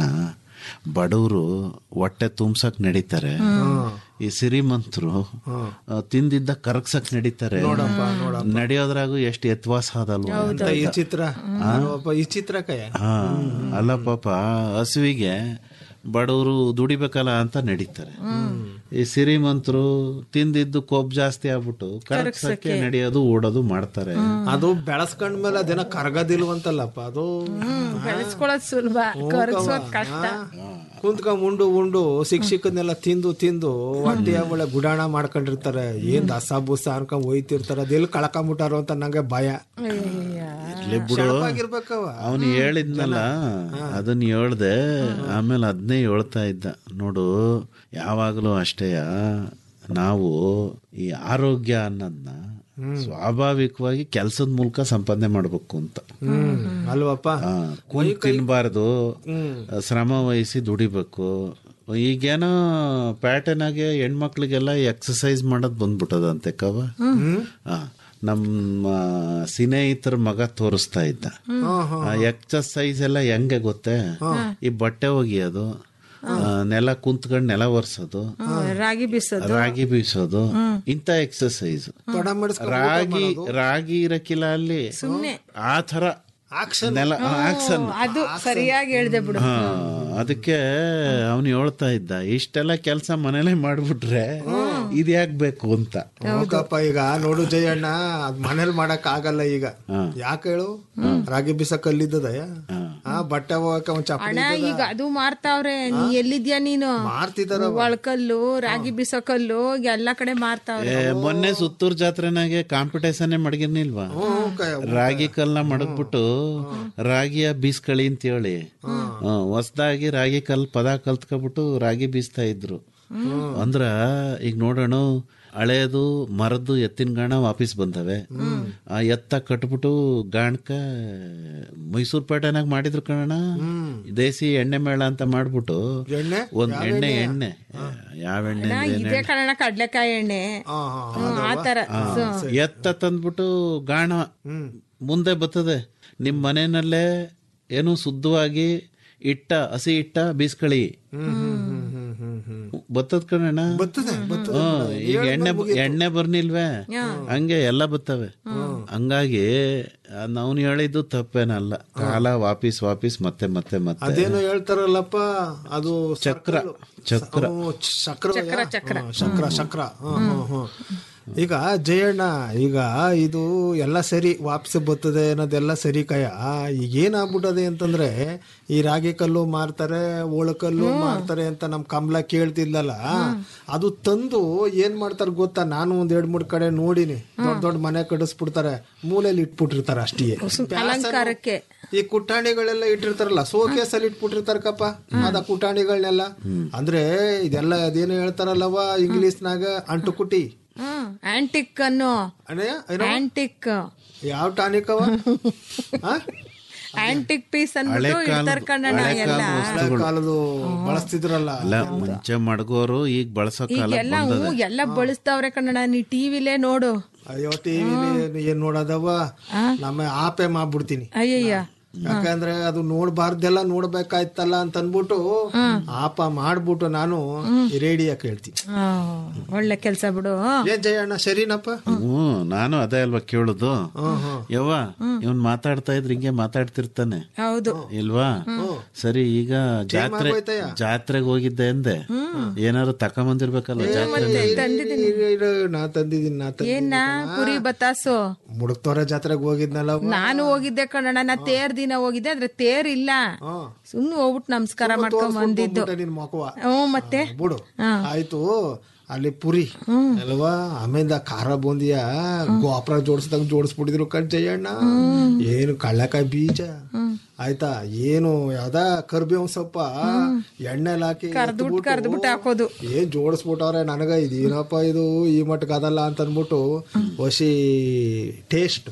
ಬಡವರು ಹೊಟ್ಟೆ ತುಂಬಸಕ್ ನಡೀತಾರೆ ಈ ಸಿರಿಮಂತರು ಆ, ತಿಂದಿದ್ದ ಕರಗ್ಸಕ್ ನಡೀತಾರೆ ನಡೆಯೋದ್ರಾಗೂ ಎಷ್ಟು ಯತ್ವಾಸ ಅದಲ್ವಾ ಅಂತ ಈ ಚಿತ್ರ ಅಲ್ವಪ್ಪ, ಈ ಚಿತ್ರ ಕಯ ಹಾ ಅಲ್ಲ ಪಾಪ ಹಸುವಿಗೆ ಬಡವರು ದುಡಿಬೇಕಲ್ಲ ಅಂತ ನಡೀತಾರೆ ಈ ಸಿರಿಮಂತರು ತಿಂದಿದ್ದು ಕೊಬ್ಬು ಜಾಸ್ತಿ ಆಗ್ಬಿಟ್ಟು ಕರಗ್ಸಕ್ಕೆ ನಡೆಯೋದು ಓಡೋದು ಮಾಡ್ತಾರೆ ಅದು ಬೆಳೆಸ್ಕೊಂಡ್ಮೇಲೆ ಅದೇನ ಕರ್ಗದಿಲ್ವಂತಲ್ಲಪ್ಪ ಅದು ಬೆಳೆಸ್ಕೊಳ್ಳೋದ್ ಸುಲಭ ಕರಗಿಸೋದ್ ಕಷ್ಟ ಕುಂತ್ಕೊಂಡ್ ಉಂಡು ಉಂಡು ಸಿಕ್ ಸಿಕ್ಕದ್ನೆಲ್ಲ ತಿಂದು ತಿಂದು ಹೊಟ್ಟೆಯ ಒಳ್ಳೆ ಗುಡಾಣ ಮಾಡ್ಕೊಂಡಿರ್ತಾರೆ ಏನ್ ದಸ ಬುಸ ಅನ್ಕೊಂಡ್ ಹೋಯ್ತಿರ್ತಾರೆ ಅದೆಲ್ಲಿ ಕಳ್ಕೊಂಬಿಟ್ಟಾರೋ ಅಂತ ನಂಗೆ ಭಯ ಇರ್ಲಿ ಬಿಡು ಆಗಿರ್ಬೇಕವ ಅವನು ಹೇಳಿದ್ನಲ್ಲ ಅದನ್ನ ಹೇಳ್ದೆ ಆಮೇಲೆ ಅದನ್ನೇ ಹೇಳ್ತಾ ಇದ್ದ ನೋಡು ಯಾವಾಗಲೂ ಅಷ್ಟೇಯ ನಾವು ಈ ಆರೋಗ್ಯ ಅನ್ನೋದನ್ನ ಸ್ವಾಭಾವಿಕವಾಗಿ ಕೆಲಸದ ಮೂಲಕ ಸಂಪಾದನೆ ಮಾಡ್ಬೇಕು ಅಂತ ಹ್ಮ್ ಅಲ್ವಪ್ಪ ಆ, ಕುಂತ್ ತಿನ್ಬಾರ್ದು ಶ್ರಮ ವಹಿಸಿ ದುಡಿಬೇಕು ಈಗೇನೋ ಪ್ಯಾಟರ್ನ್ ಆಗಿ ಹೆಣ್ಮಕ್ಳಿಗೆಲ್ಲ ಎಕ್ಸಸೈಸ್ ಮಾಡೋದು ಬಂದ್ಬಿಟ್ಟದಂತೆ ಕವ ಆ, ನಮ್ಮ ಸ್ನೇಹಿತರ ಮಗ ತೋರಿಸ್ತಾ ಇದ್ದ ಆ ಎಕ್ಸಸೈಸ್ ಎಲ್ಲ ಹೆಂಗೆ ಗೊತ್ತೇ ಈ ಬಟ್ಟೆ ಒಗಿಯೋದು ಆ, ನೆಲ ಕುಂತ್ಕೊಂಡು ನೆಲ ಒರ್ಸೋದು ರಾಗಿ ಬೀಸೋದು ರಾಗಿ ಬೀಸೋದು ಇಂಥ ಎಕ್ಸಸೈಸ್ ತೊಡ ಮಾಡಿಸ್ಕೊ ರಾಗಿ ರಾಗಿ ಇರಕ್ಕಿಲ್ಲ ಅಲ್ಲಿ ಆ ತರ ನೆಲ ಆಕ್ಷನ್ ಅದು ಸರಿಯಾಗಿ ಹೇಳ್ದೆ ಬಿಡು ಹಾ ಅದಕ್ಕೆ ಅವನು ಹೇಳ್ತಾ ಇದ್ದ ಇಷ್ಟೆಲ್ಲ ಕೆಲಸ ಮನೇಲೆ ಮಾಡ್ಬಿಟ್ರೆ ಇದ್ಯಾಕ್ ಬೇಕು ಅಂತ ಹೌದಪ್ಪ ಈಗ ನೋಡು ಜಯಣ್ಣ ಅದ್ ಮನೇಲಿ ಮಾಡಕ್ ಆಗಲ್ಲ ಈಗ ಯಾಕೆ ಹೇಳು ರಾಗಿ ಬೀಸ ಕಲ್ಲಿದ್ದದಯ ಆ ಬಟ್ಟೆ ಹೋಗಕ್ಕೆ ಒಂದ್ ಚಪ್ಪಲಿ ಅಣ್ಣ ಈಗ ಅದು ಮಾರ್ತಾವ್ರೆ ನೀ ಎಲ್ಲಿದ್ಯಾ ನೀನು ಮಾಡ್ತಿದಾರ ಒಳ್ಕಲ್ಲು ರಾಗಿ ಬೀಸೋ ಕಲ್ಲು ಎಲ್ಲಾ ಕಡೆ ಮಾರ್ತಾವ್ರೆ ಏ, ಮೊನ್ನೆ ಸುತ್ತೂರು ಜಾತ್ರೆನಾಗೆ ಕಾಂಪಿಟೇಷನ್ ಮಡಗಿರ್ನಿಲ್ವಾ ರಾಗಿ ಕಲ್ನ ಮಡಗ್ಬಿಟ್ಟು ರಾಗಿಯ ಬೀಸ್ಕಳಿ ಅಂತ ಹೇಳಿ ಹೊಸದಾಗಿ ರಾಗಿ ಕಲ್ ಪದ ಕಲ್ತ್ಕೊಬಿಟ್ಟು ರಾಗಿ ಬೀಸ್ತಾ ಇದ್ರು ಅಂದ್ರ ಈಗ ನೋಡೋಣ ಹಳೇದು ಮರದ್ದು ಎತ್ತಿನ ಗಾಣ ವಾಪಸ್ ಬಂದವೆ ಆ ಎತ್ತ ಕಟ್ಬಿಟ್ಟು ಗಾಣಕ ಮೈಸೂರು ಪೇಟೆನಾಗ ಮಾಡಿದ್ರು ಕಣ ದೇಸಿ ಎಣ್ಣೆ ಮೇಳ ಅಂತ ಮಾಡ್ಬಿಟ್ಟು ಎಣ್ಣೆ ಒಂದ್ ಎಣ್ಣೆ ಎಣ್ಣೆ ಯಾವ ಎಣ್ಣೆ ಅಂದ್ರೆ ಏನ್ ಇದೇ ಕಣ ಕಡ್ಲೆಕಾಯಿ ಎಣ್ಣೆ ಹಾ ಹಾ ಹ್ಮ್, ಆ ತರ ಎತ್ತ ತಂದ್ಬಿಟ್ಟು ಗಾಣ ಮುಂದೆ ಬರ್ತದೆ ನಿಮ್ ಮನೆಯಲ್ಲೇ ಏನು ಶುದ್ಧವಾಗಿ ಇಟ್ಟ ಹಸಿ ಇಟ್ಟ ಬೀಸ್ಕಳಿ ಹ್ಮ್ ಹ್ಮ್ ಹ್ಮ್ ಹ್ಮ್ ಹ್ಮ್ ಬತ್ತದ ಕಣಣ್ಣ ಬರ್ತದೆ ಬರ್ತದೆ ಹ್ಮ್, ಈಗ ಎಣ್ಣೆ ಎಣ್ಣೆ ಬರ್ನಿಲ್ವೇ ಹಂಗೆ ಎಲ್ಲ ಬರ್ತವೆ ಹಂಗಾಗಿ ನಾವು ಹೇಳಿದ್ದು ತಪ್ಪೇನಲ್ಲ ಕಾಲ ವಾಪಸ್ ವಾಪಸ್ ಮತ್ತೆ ಮತ್ತೆ ಮತ್ತೆ ಅದೇನೋ ಹೇಳ್ತಾರಲ್ಲಪ್ಪ ಅದು ಚಕ್ರ ಚಕ್ರ ಹ್ಮ್, ಚಕ್ರ ಚಕ್ರ ಚಕ್ರ ಚಕ್ರ ಹ್ಮ್, ಹ್ಮ್, ಹ್ಮ್. ಈಗ ಜಯಣ್ಣ ಈಗ ಇದು ಎಲ್ಲ ಸರಿ ವಾಪಸ್ ಬರ್ತದೆ ಅನ್ನೋದೆಲ್ಲ ಸರಿ ಕಯ ಈಗ ಏನಾಗ್ಬಿಟ್ಟದೆ ಅಂತಂದ್ರೆ ಈ ರಾಗಿ ಕಲ್ಲು ಮಾರ್ತಾರೆ ಓಳಕಲ್ಲು ಮಾರ್ತಾರೆ ಅಂತ ನಮ್ ಕಮಲ ಕೇಳ್ತಿದ್ಲಲ್ಲ ಅದು ತಂದು ಏನ್ ಮಾಡ್ತಾರೆ ಗೊತ್ತಾ ನಾನು ಒಂದ್ ಎರಡ್ ಮೂರ್ ಕಡೆ ನೋಡಿನಿ ದೊಡ್ಡ ದೊಡ್ಡ ಮನೆ ಕಡಿಸ್ಬಿಡ್ತಾರೆ ಮೂಲೆಯಲ್ಲಿ ಇಟ್ಬಿಟ್ಟಿರ್ತಾರೆ ಅಷ್ಟೇ ಅಲಂಕಾರಕ್ಕೆ ಈ ಕುಟ್ಟಾಣಿಗಳೆಲ್ಲ ಇಟ್ಟಿರ್ತಾರಲ್ಲ ಸೋಕೇಸ್ ಅಲ್ಲಿ ಇಟ್ಬಿಟ್ಟಿರ್ತಾರ ಕಪ್ಪ ಅದ ಕುಟ್ಟಾಣಿಗಳನ್ನೆಲ್ಲ ಅಂದ್ರೆ ಇದೆಲ್ಲ ಅದೇನು ಹೇಳ್ತಾರಲ್ಲವ ಇಂಗ್ಲಿಷ್ನಾಗ ಅಂಟು ಕುಟಿ ಹ್ಮ್ ಆಂಟಿಕ್ ಅನ್ನು ಅಣ್ಣಯ್ಯ ಏನೋ ಆಂಟಿಕ್ ಯಾವ ಟಾನಿಕ್ ಅವ ಆ? ಆಂಟಿಕ್ ಪೀಸ್ ಅನ್ಬಿಟ್ಟು ಇಡ್ತಾರ ಕಣ್ಣಣ್ಣ ಎಲ್ಲ ಹಳೆ ಕಾಲದು ಬಳಸ್ತಿದ್ರಲ್ಲ ಎಲ್ಲ ಮುಂಚೆ ಮಡಗೋರು ಈಗ ಬಳಸೋ ಕಾಲ ಎಲ್ಲ ಹ್ಞೂ ಎಲ್ಲ ಬಳಸ್ತಾವ್ರೆ ಕಣ್ಣಣ್ಣ ನೀ ಟಿವಿಲೇ ನೋಡು ಅಯ್ಯೋ ಟಿವಿಲಿ ಏನ್ ನೋಡೋದವ ನಮ್ಮ ಆಪೆ ಮಾಡ್ಬಿಡ್ತೀನಿ ಅಯ್ಯಯ್ಯ ಯಾಕಂದ್ರೆ ಅದು ನೋಡ್ಬಾರ್ದೆಲ್ಲ ನೋಡ್ಬೇಕಾಯ್ತಲ್ಲ ಅಂತ ಅನ್ಬಿಟ್ಟು ಆಪ ಮಾಡ್ಬಿಟ್ಟು ನಾನು ರೇಡಿಯೋ ಕೇಳ್ತೀನಿ ಆ, ಒಳ್ಳೆ ಕೆಲ್ಸ ಬಿಡು ಏನ್ ಜಯಣ್ಣ ಸರಿನಪ್ಪ ಹ್ಮ್ ನಾನು ಅದೇ ಅಲ್ವಾ ಕೇಳುದು ಯವ್ವ ಇವನ್ ಮಾತಾಡ್ತಾ ಇದ್ರೆ ಹಿಂಗೆ ಮಾತಾಡ್ತಿರ್ತಾನೆ ಹೌದು ಇಲ್ವಾ ಸರಿ ಈಗ ಜಾತ್ರೆ ಜಾತ್ರೆಗೆ ಹೋಗಿದ್ದೆ ಅಂದೆ ಏನಾರು ತಕೊಂಬಂದಿರ್ಬೇಕಲ್ಲ ಜಾತ್ರೆ ಇರು, ನಾ ತಂದಿದ್ದೀನಿ ನಾ ಏನ ಕುರಿ ಬತಾಸು ಮುಡುಕ್ತೋರ ಜಾತ್ರೆಗೆ ಹೋಗಿದ್ನಲ್ಲ ನಾನು ಹೋಗಿದ್ದೆ ಕಣ್ಣಣ್ಣ ನಾ ತೇರ್ ದಿನ ಹೋಗಿದ್ದೆ ಆದ್ರೆ ತೇರ್ ಇಲ್ಲ ಸುಮ್ನೆ ಹೋಗ್ಬಿಟ್ಟು ನಮಸ್ಕಾರ ಮಾಡ್ಕೊಂಡ್ ಬಂದಿದ್ದು ನಿನ್ ಮಕವ ಹ್ಞೂ ಮತ್ತೆ ಬಿಡು ಆಯ್ತು ಅಲ್ಲಿ ಪುರಿ ಅಲ್ವಾ ಆಮೇಲೆ ಖಾರ ಬೂಂದಿಯ ಗೋಪುರ ಜೋಡಿಸ್ದಾಗ ಜೋಡಿಸ್ಬಿಟ್ಟಿದ್ರು ಕಣ್ ಜಯಣ್ಣ ಏನು ಕಳ್ಳಕಾಯಿ ಬೀಜ ಆಯ್ತಾ ಏನು ಯಾವ್ದ ಕರ್ಬೇವ್ ಸೊಪ್ಪ ಎಣ್ಣೆಲ್ ಹಾಕಿ ಎತ್ಬಿಟ್ಟು ಕರ್ದ್ಬಿಟ್ಟು ಹಾಕೋದು ಏನ್ ಜೋಡಿಸ್ಬಿಟ್ಟವ್ರೆ ನನಗ ಇದೇನಪ್ಪ ಇದು ಈ ಮಟ್ಟಕ್ಕೆ ಅದಲ್ಲ ಅಂತ ಅನ್ಬಿಟ್ಟು ಹೊಸಿ ಟೇಸ್ಟ್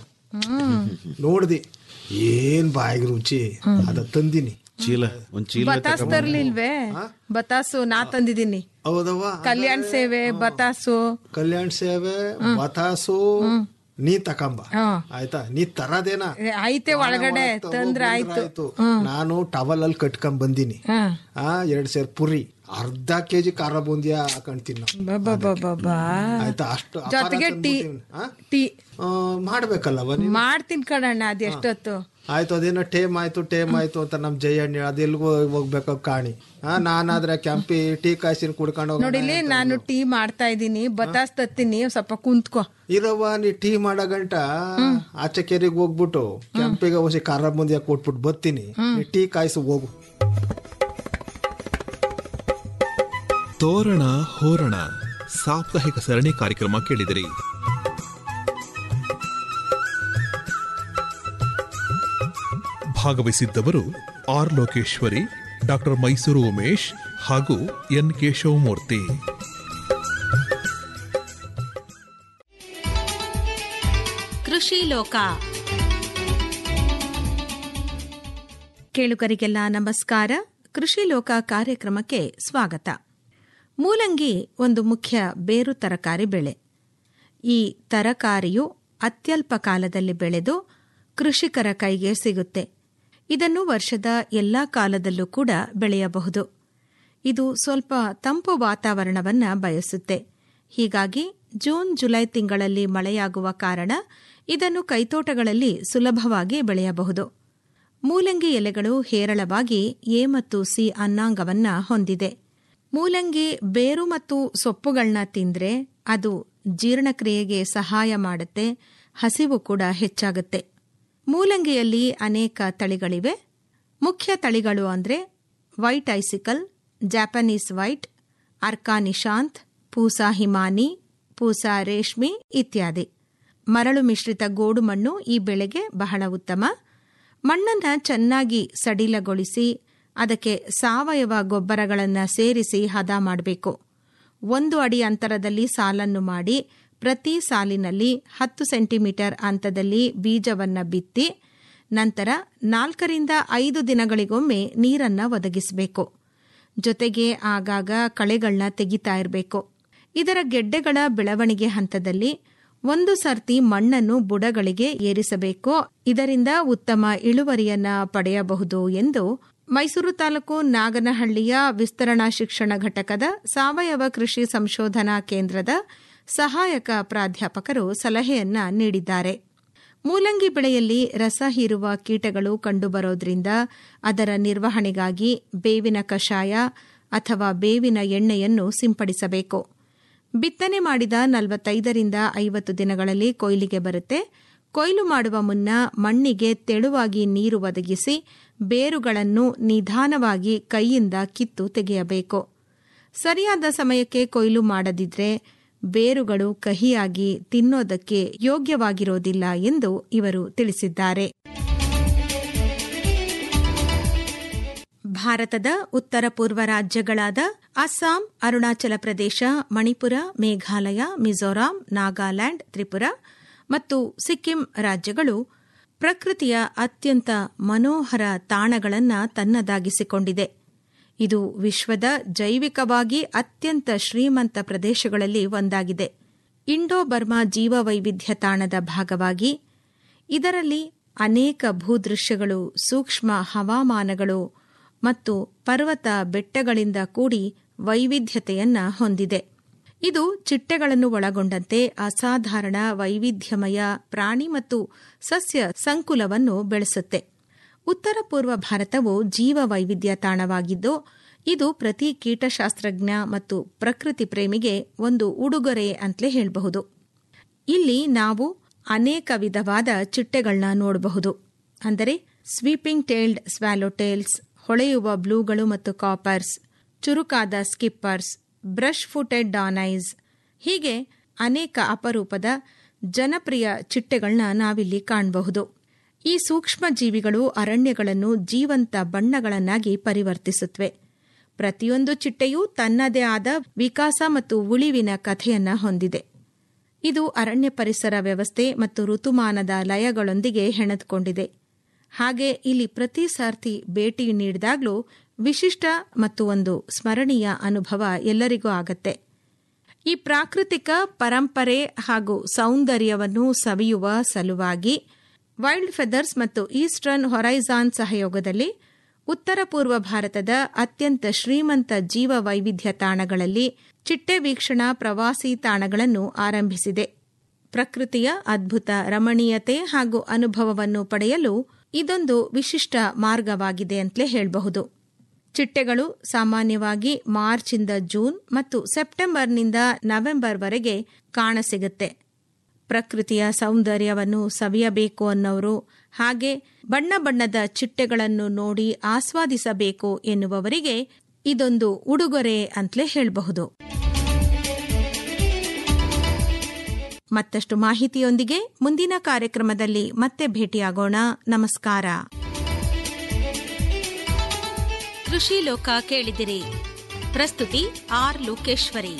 ನೋಡ್ದಿ ಏನ್ ಬಾಯಿಗೆ ರುಚಿ ಅದ ತಂದಿನಿ ಚೀಲ ಒಂದ್ ಚೀಲ ಬತಾಸ್ ತರ್ಲಿಲ್ವೇ ಬತಾಸು ನಾ ತಂದಿದ್ದೀನಿ ಹೌದವ್ವ ಕಲ್ಯಾಣ ಸೇವೆ ಬತಾಸು ಕಲ್ಯಾಣ ಸೇವೆ ಬತಾಸು ನೀ ತಕಂಬ ಹಾ. ಆಯ್ತಾ ನೀ ತರದೇನ ಏ, ಐತೆ ಒಳಗಡೆ ತಂದ್ರೆ ಆಯ್ತು ಆಯ್ತು ನಾನು ಟವಲ್ ಅಲ್ಲಿ ಕಟ್ಕೊಂಡ್ ಬಂದಿನಿ ಹಾ ಆ ಎರಡ್ ಸೇರ್ ಪುರಿ ಅರ್ಧ ಕೆಜಿ ಖಾರ ಬೂಂದಿಯ ಹಾಕೊಂತೀನಿ ನಾವು ಬಾಬಾ ಆಯ್ತಾ ಅಷ್ಟು ಅಪಾರ ಜೊತೆಗೆ ಟೀ ತಂದ್ಬಿಟ್ಟಿವ್ನಿ. ಆ? ಟೀ ಆ, ಮಾಡ್ಬೇಕಲ್ಲವ ನೀನು ಮಾಡ್ತೀನಿ ಕಣಣ್ಣ ಅದ್ ಎಷ್ಟೊತ್ತು ಆಯ್ತು ಅದೇನೋ ಟೇಮ್ ಆಯ್ತು ಟೇಮ್ ಆಯ್ತು ಅಂತ ನಮ್ ಜಯಣ್ಣ ಅದ್ ಎಲ್ಗೂ ಹೋಗ್ಬೇಕು ಕಾಣಿ ಹಾ ನಾನಾದ್ರೆ ಕೆಂಪಿ ಟೀ ಕಾಯಿಸಿನ ಕುಡ್ಕೊಂಡು ಹೋಗೋಣ ನೋಡಿಲಿ ನಾನು ಟೀ ಮಾಡ್ತಾ ಇದ್ದೀನಿ ಬತಾಸ್ ತತ್ತೀನಿ ಸ್ವಲ್ಪ ಕುಂತ್ಕೋ ಇರವ್ವ ನೀ ಟೀ ಮಾಡೋ ಗಂಟ ಆಚೆ ಕೆರೆಗೆ ಹೋಗ್ಬಿಟ್ಟು ಕೆಂಪಿಗೆ ಹೊಸಿ ಖಾರ ಮುಂದೆ ಕೊಟ್ಬಿಟ್ಟು ಬರ್ತೀನಿ ನೀ ಟೀ ಕಾಯಿಸು ಹೋಗು ತೋರಣ ಹೋರಣ ಸಾಪ್ತಾಹಿಕ ಸರಣಿ ಕಾರ್ಯಕ್ರಮ ಕೇಳಿದಿರಿ ಭಾಗವಹಿಸಿದ್ದವರು ಆರ್ ಲೋಕೇಶ್ವರಿ ಡಾಕ್ಟರ್ ಮೈಸೂರು ಉಮೇಶ್ ಹಾಗೂ ಎನ್ ಕೇಶವಮೂರ್ತಿ ಕೃಷಿ ಲೋಕ ಕೇಳುಗರಿಗೆಲ್ಲ ನಮಸ್ಕಾರ ಕೃಷಿ ಲೋಕ ಕಾರ್ಯಕ್ರಮಕ್ಕೆ ಸ್ವಾಗತ ಮೂಲಂಗಿ ಒಂದು ಮುಖ್ಯ ಬೇರು ತರಕಾರಿ ಬೆಳೆ ಈ ತರಕಾರಿಯು ಅತ್ಯಲ್ಪ ಕಾಲದಲ್ಲಿ ಬೆಳೆದು ಕೃಷಿಕರ ಕೈಗೆ ಸಿಗುತ್ತೆ ಇದನ್ನು ವರ್ಷದ ಎಲ್ಲಾ ಕಾಲದಲ್ಲೂ ಕೂಡ ಬೆಳೆಯಬಹುದು ಇದು ಸ್ವಲ್ಪ ತಂಪು ವಾತಾವರಣವನ್ನ ಬಯಸುತ್ತೆ ಹೀಗಾಗಿ ಜೂನ್ ಜುಲೈ ತಿಂಗಳಲ್ಲಿ ಮಳೆಯಾಗುವ ಕಾರಣ ಇದನ್ನು ಕೈತೋಟಗಳಲ್ಲಿ ಸುಲಭವಾಗಿ ಬೆಳೆಯಬಹುದು ಮೂಲಂಗಿ ಎಲೆಗಳು ಹೇರಳವಾಗಿ ಎ ಮತ್ತು ಸಿ ಅನ್ನಾಂಗವನ್ನ ಹೊಂದಿದೆ ಮೂಲಂಗಿ ಬೇರು ಮತ್ತು ಸೊಪ್ಪುಗಳನ್ನ ತಿಂದ್ರೆ ಅದು ಜೀರ್ಣಕ್ರಿಯೆಗೆ ಸಹಾಯ ಮಾಡುತ್ತೆ ಹಸಿವು ಕೂಡ ಹೆಚ್ಚಾಗುತ್ತೆ ಮೂಲಂಗಿಯಲ್ಲಿ ಅನೇಕ ತಳಿಗಳಿವೆ ಮುಖ್ಯ ತಳಿಗಳು ಅಂದ್ರೆ white icicle Japanese white Arka Nishant Pusa Himani Pusa Reshmi ಇತ್ಯಾದಿ ಮರಳು ಮಿಶ್ರಿತ ಗೋಡು ಮಣ್ಣು ಈ ಬೆಳೆಗೆ ಬಹಳ ಉತ್ತಮ ಮಣ್ಣನ್ನ ಚೆನ್ನಾಗಿ ಸಡಿಲಗೊಳಿಸಿ ಅದಕ್ಕೆ ಸಾವಯವ ಗೊಬ್ಬರಗಳನ್ನು ಸೇರಿಸಿ ಹದ ಮಾಡಬೇಕು ಒಂದು ಅಡಿ ಅಂತರದಲ್ಲಿ ಸಾಲನ್ನು ಮಾಡಿ ಪ್ರತಿ ಸಾಲಿನಲ್ಲಿ ಹತ್ತು ಸೆಂಟಿಮೀಟರ್ ಅಂತದಲ್ಲಿ ಬೀಜವನ್ನ ಬಿತ್ತಿ ನಂತರ ನಾಲ್ಕರಿಂದ ಐದು ದಿನಗಳಿಗೊಮ್ಮೆ ನೀರನ್ನ ಒದಗಿಸಬೇಕು ಜೊತೆಗೆ ಆಗಾಗ ಕಳೆಗಳನ್ನ ತೆಗಿತಾ ಇರಬೇಕು ಇದರ ಗೆಡ್ಡೆಗಳ ಬೆಳವಣಿಗೆ ಹಂತದಲ್ಲಿ ಒಂದು ಸರ್ತಿ ಮಣ್ಣನ್ನು ಬುಡಗಳಿಗೆ ಏರಿಸಬೇಕು ಇದರಿಂದ ಉತ್ತಮ ಇಳುವರಿಯನ್ನ ಪಡೆಯಬಹುದು ಎಂದು ಮೈಸೂರು ತಾಲೂಕು ನಾಗನಹಳ್ಳಿಯ ವಿಸ್ತರಣಾ ಶಿಕ್ಷಣ ಘಟಕದ ಸಾವಯವ ಕೃಷಿ ಸಂಶೋಧನಾ ಕೇಂದ್ರದ ಸಹಾಯಕ ಪ್ರಾಧ್ಯಾಪಕರು ಸಲಹೆಯನ್ನ ನೀಡಿದ್ದಾರೆ ಮೂಲಂಗಿ ಬೆಳೆಯಲ್ಲಿ ರಸ ಹೀರುವ ಕೀಟಗಳು ಕಂಡುಬರೋದ್ರಿಂದ ಅದರ ನಿರ್ವಹಣೆಗಾಗಿ ಬೇವಿನ ಕಷಾಯ ಅಥವಾ ಬೇವಿನ ಎಣ್ಣೆಯನ್ನು ಸಿಂಪಡಿಸಬೇಕು ಬಿತ್ತನೆ ಮಾಡಿದ ನಲವತ್ತೈದರಿಂದ ಐವತ್ತು ದಿನಗಳಲ್ಲಿ ಕೊಯ್ಲಿಗೆ ಬರುತ್ತೆ ಕೊಯ್ಲು ಮಾಡುವ ಮುನ್ನ ಮಣ್ಣಿಗೆ ತೆಳುವಾಗಿ ನೀರು ಒದಗಿಸಿ ಬೇರುಗಳನ್ನು ನಿಧಾನವಾಗಿ ಕೈಯಿಂದ ಕಿತ್ತು ತೆಗೆಯಬೇಕು ಸರಿಯಾದ ಸಮಯಕ್ಕೆ ಕೊಯ್ಲು ಮಾಡದಿದ್ರೆ ಬೇರುಗಳು ಕಹಿಯಾಗಿ ತಿನ್ನೋದಕ್ಕೆ ಯೋಗ್ಯವಾಗಿರೋದಿಲ್ಲ ಎಂದು ಇವರು ತಿಳಿಸಿದ್ದಾರೆ ಭಾರತದ ಉತ್ತರ ಪೂರ್ವ ರಾಜ್ಯಗಳಾದ ಅಸ್ಸಾಂ ಅರುಣಾಚಲ ಪ್ರದೇಶ ಮಣಿಪುರ ಮೇಘಾಲಯ ಮಿಜೋರಾಂ ನಾಗಾಲ್ಯಾಂಡ್ ತ್ರಿಪುರಾ ಮತ್ತು ಸಿಕ್ಕಿಂ ರಾಜ್ಯಗಳು ಪ್ರಕೃತಿಯ ಅತ್ಯಂತ ಮನೋಹರ ತಾಣಗಳನ್ನು ತನ್ನದಾಗಿಸಿಕೊಂಡಿದೆ ಇದು ವಿಶ್ವದ ಜೈವಿಕವಾಗಿ ಅತ್ಯಂತ ಶ್ರೀಮಂತ ಪ್ರದೇಶಗಳಲ್ಲಿ ಒಂದಾಗಿದೆ ಇಂಡೋ ಬರ್ಮಾ ಜೀವವೈವಿಧ್ಯ ತಾಣದ ಭಾಗವಾಗಿ ಇದರಲ್ಲಿ ಅನೇಕ ಭೂದೃಶ್ಯಗಳು ಸೂಕ್ಷ್ಮ ಹವಾಮಾನಗಳು ಮತ್ತು ಪರ್ವತ ಬೆಟ್ಟಗಳಿಂದ ಕೂಡಿ ವೈವಿಧ್ಯತೆಯನ್ನ ಹೊಂದಿದೆ ಇದು ಚಿಟ್ಟೆಗಳನ್ನು ಒಳಗೊಂಡಂತೆ ಅಸಾಧಾರಣ ವೈವಿಧ್ಯಮಯ ಪ್ರಾಣಿ ಮತ್ತು ಸಸ್ಯ ಸಂಕುಲವನ್ನು ಬೆಳೆಸುತ್ತೆ ಉತ್ತರ ಪೂರ್ವ ಭಾರತವು ಜೀವ ವೈವಿಧ್ಯ ತಾಣವಾಗಿದ್ದು ಇದು ಪ್ರತಿ ಕೀಟಶಾಸ್ತ್ರಜ್ಞ ಮತ್ತು ಪ್ರಕೃತಿ ಪ್ರೇಮಿಗೆ ಒಂದು ಉಡುಗೊರೆ ಅಂತಲೇ ಹೇಳಬಹುದು ಇಲ್ಲಿ ನಾವು ಅನೇಕ ವಿಧವಾದ ಚಿಟ್ಟೆಗಳನ್ನ ನೋಡಬಹುದು ಅಂದರೆ ಸ್ವೀಪಿಂಗ್ ಟೇಲ್ಡ್ ಸ್ವ್ಯಾಲೋಟೇಲ್ಸ್ ಹೊಳೆಯುವ ಬ್ಲೂಗಳು ಮತ್ತು ಕಾಪರ್ಸ್ ಚುರುಕಾದ ಸ್ಕಿಪ್ಪರ್ಸ್ ಬ್ರಷ್ ಫುಟೆಡ್ ಡಾನೈಸ್ ಹೀಗೆ ಅನೇಕ ಅಪರೂಪದ ಜನಪ್ರಿಯ ಚಿಟ್ಟೆಗಳನ್ನ ನಾವಿಲ್ಲಿ ಕಾಣಬಹುದು ಈ ಸೂಕ್ಷ್ಮ ಜೀವಿಗಳು ಅರಣ್ಯಗಳನ್ನು ಜೀವಂತ ಬಣ್ಣಗಳನ್ನಾಗಿ ಪರಿವರ್ತಿಸುತ್ತವೆ ಪ್ರತಿಯೊಂದು ಚಿಟ್ಟೆಯೂ ತನ್ನದೇ ಆದ ವಿಕಾಸ ಮತ್ತು ಉಳಿವಿನ ಕಥೆಯನ್ನ ಹೊಂದಿದೆ ಇದು ಅರಣ್ಯ ಪರಿಸರ ವ್ಯವಸ್ಥೆ ಮತ್ತು ಋತುಮಾನದ ಲಯಗಳೊಂದಿಗೆ ಹೆಣೆದುಕೊಂಡಿದೆ ಹಾಗೆ ಇಲ್ಲಿ ಪ್ರತಿ ಸಾರ್ತಿ ಭೇಟಿ ನೀಡಿದಾಗಲೂ ವಿಶಿಷ್ಟ ಮತ್ತು ಒಂದು ಸ್ಮರಣೀಯ ಅನುಭವ ಎಲ್ಲರಿಗೂ ಆಗತ್ತೆ ಈ ಪ್ರಾಕೃತಿಕ ಪರಂಪರೆ ಹಾಗೂ ಸೌಂದರ್ಯವನ್ನು ಸವಿಯುವ ಸಲುವಾಗಿ ವೈಲ್ಡ್ ಫೆದರ್ಸ್ ಮತ್ತು ಈಸ್ಟರ್ನ್ ಹೊರೈಸಾನ್ ಸಹಯೋಗದಲ್ಲಿ ಉತ್ತರ ಪೂರ್ವ ಭಾರತದ ಅತ್ಯಂತ ಶ್ರೀಮಂತ ಜೀವ ವೈವಿಧ್ಯ ತಾಣಗಳಲ್ಲಿ ಚಿಟ್ಟೆ ವೀಕ್ಷಣಾ ಪ್ರವಾಸಿ ತಾಣಗಳನ್ನು ಆರಂಭಿಸಿದೆ ಪ್ರಕೃತಿಯ ಅದ್ಭುತ ರಮಣೀಯತೆ ಹಾಗೂ ಅನುಭವವನ್ನು ಪಡೆಯಲು ಇದೊಂದು ವಿಶಿಷ್ಟ ಮಾರ್ಗವಾಗಿದೆ ಅಂತಲೇ ಹೇಳಬಹುದು ಚಿಟ್ಟೆಗಳು ಸಾಮಾನ್ಯವಾಗಿ ಮಾರ್ಚಿಂದ ಜೂನ್ ಮತ್ತು ಸೆಪ್ಟೆಂಬರ್ನಿಂದ ನವೆಂಬರ್ವರೆಗೆ ಕಾಣಸಿಗುತ್ತೆ ಪ್ರಕೃತಿಯ ಸೌಂದರ್ಯವನ್ನು ಸವಿಯಬೇಕು ಅನ್ನೋರು ಹಾಗೆ ಬಣ್ಣ ಬಣ್ಣದ ಚಿಟ್ಟೆಗಳನ್ನು ನೋಡಿ ಆಸ್ವಾದಿಸಬೇಕು ಎನ್ನುವವರಿಗೆ ಇದೊಂದು ಉಡುಗೊರೆ ಅಂತಲೇ ಹೇಳಬಹುದು ಮತ್ತಷ್ಟು ಮಾಹಿತಿಯೊಂದಿಗೆ ಮುಂದಿನ ಕಾರ್ಯಕ್ರಮದಲ್ಲಿ ಮತ್ತೆ ಭೇಟಿಯಾಗೋಣ ನಮಸ್ಕಾರ ಕೃಷಿ ಲೋಕ ಕೇಳಿದಿರಿ ಪ್ರಸ್ತುತಿ ಆರ್ ಲೋಕೇಶ್ವರಿ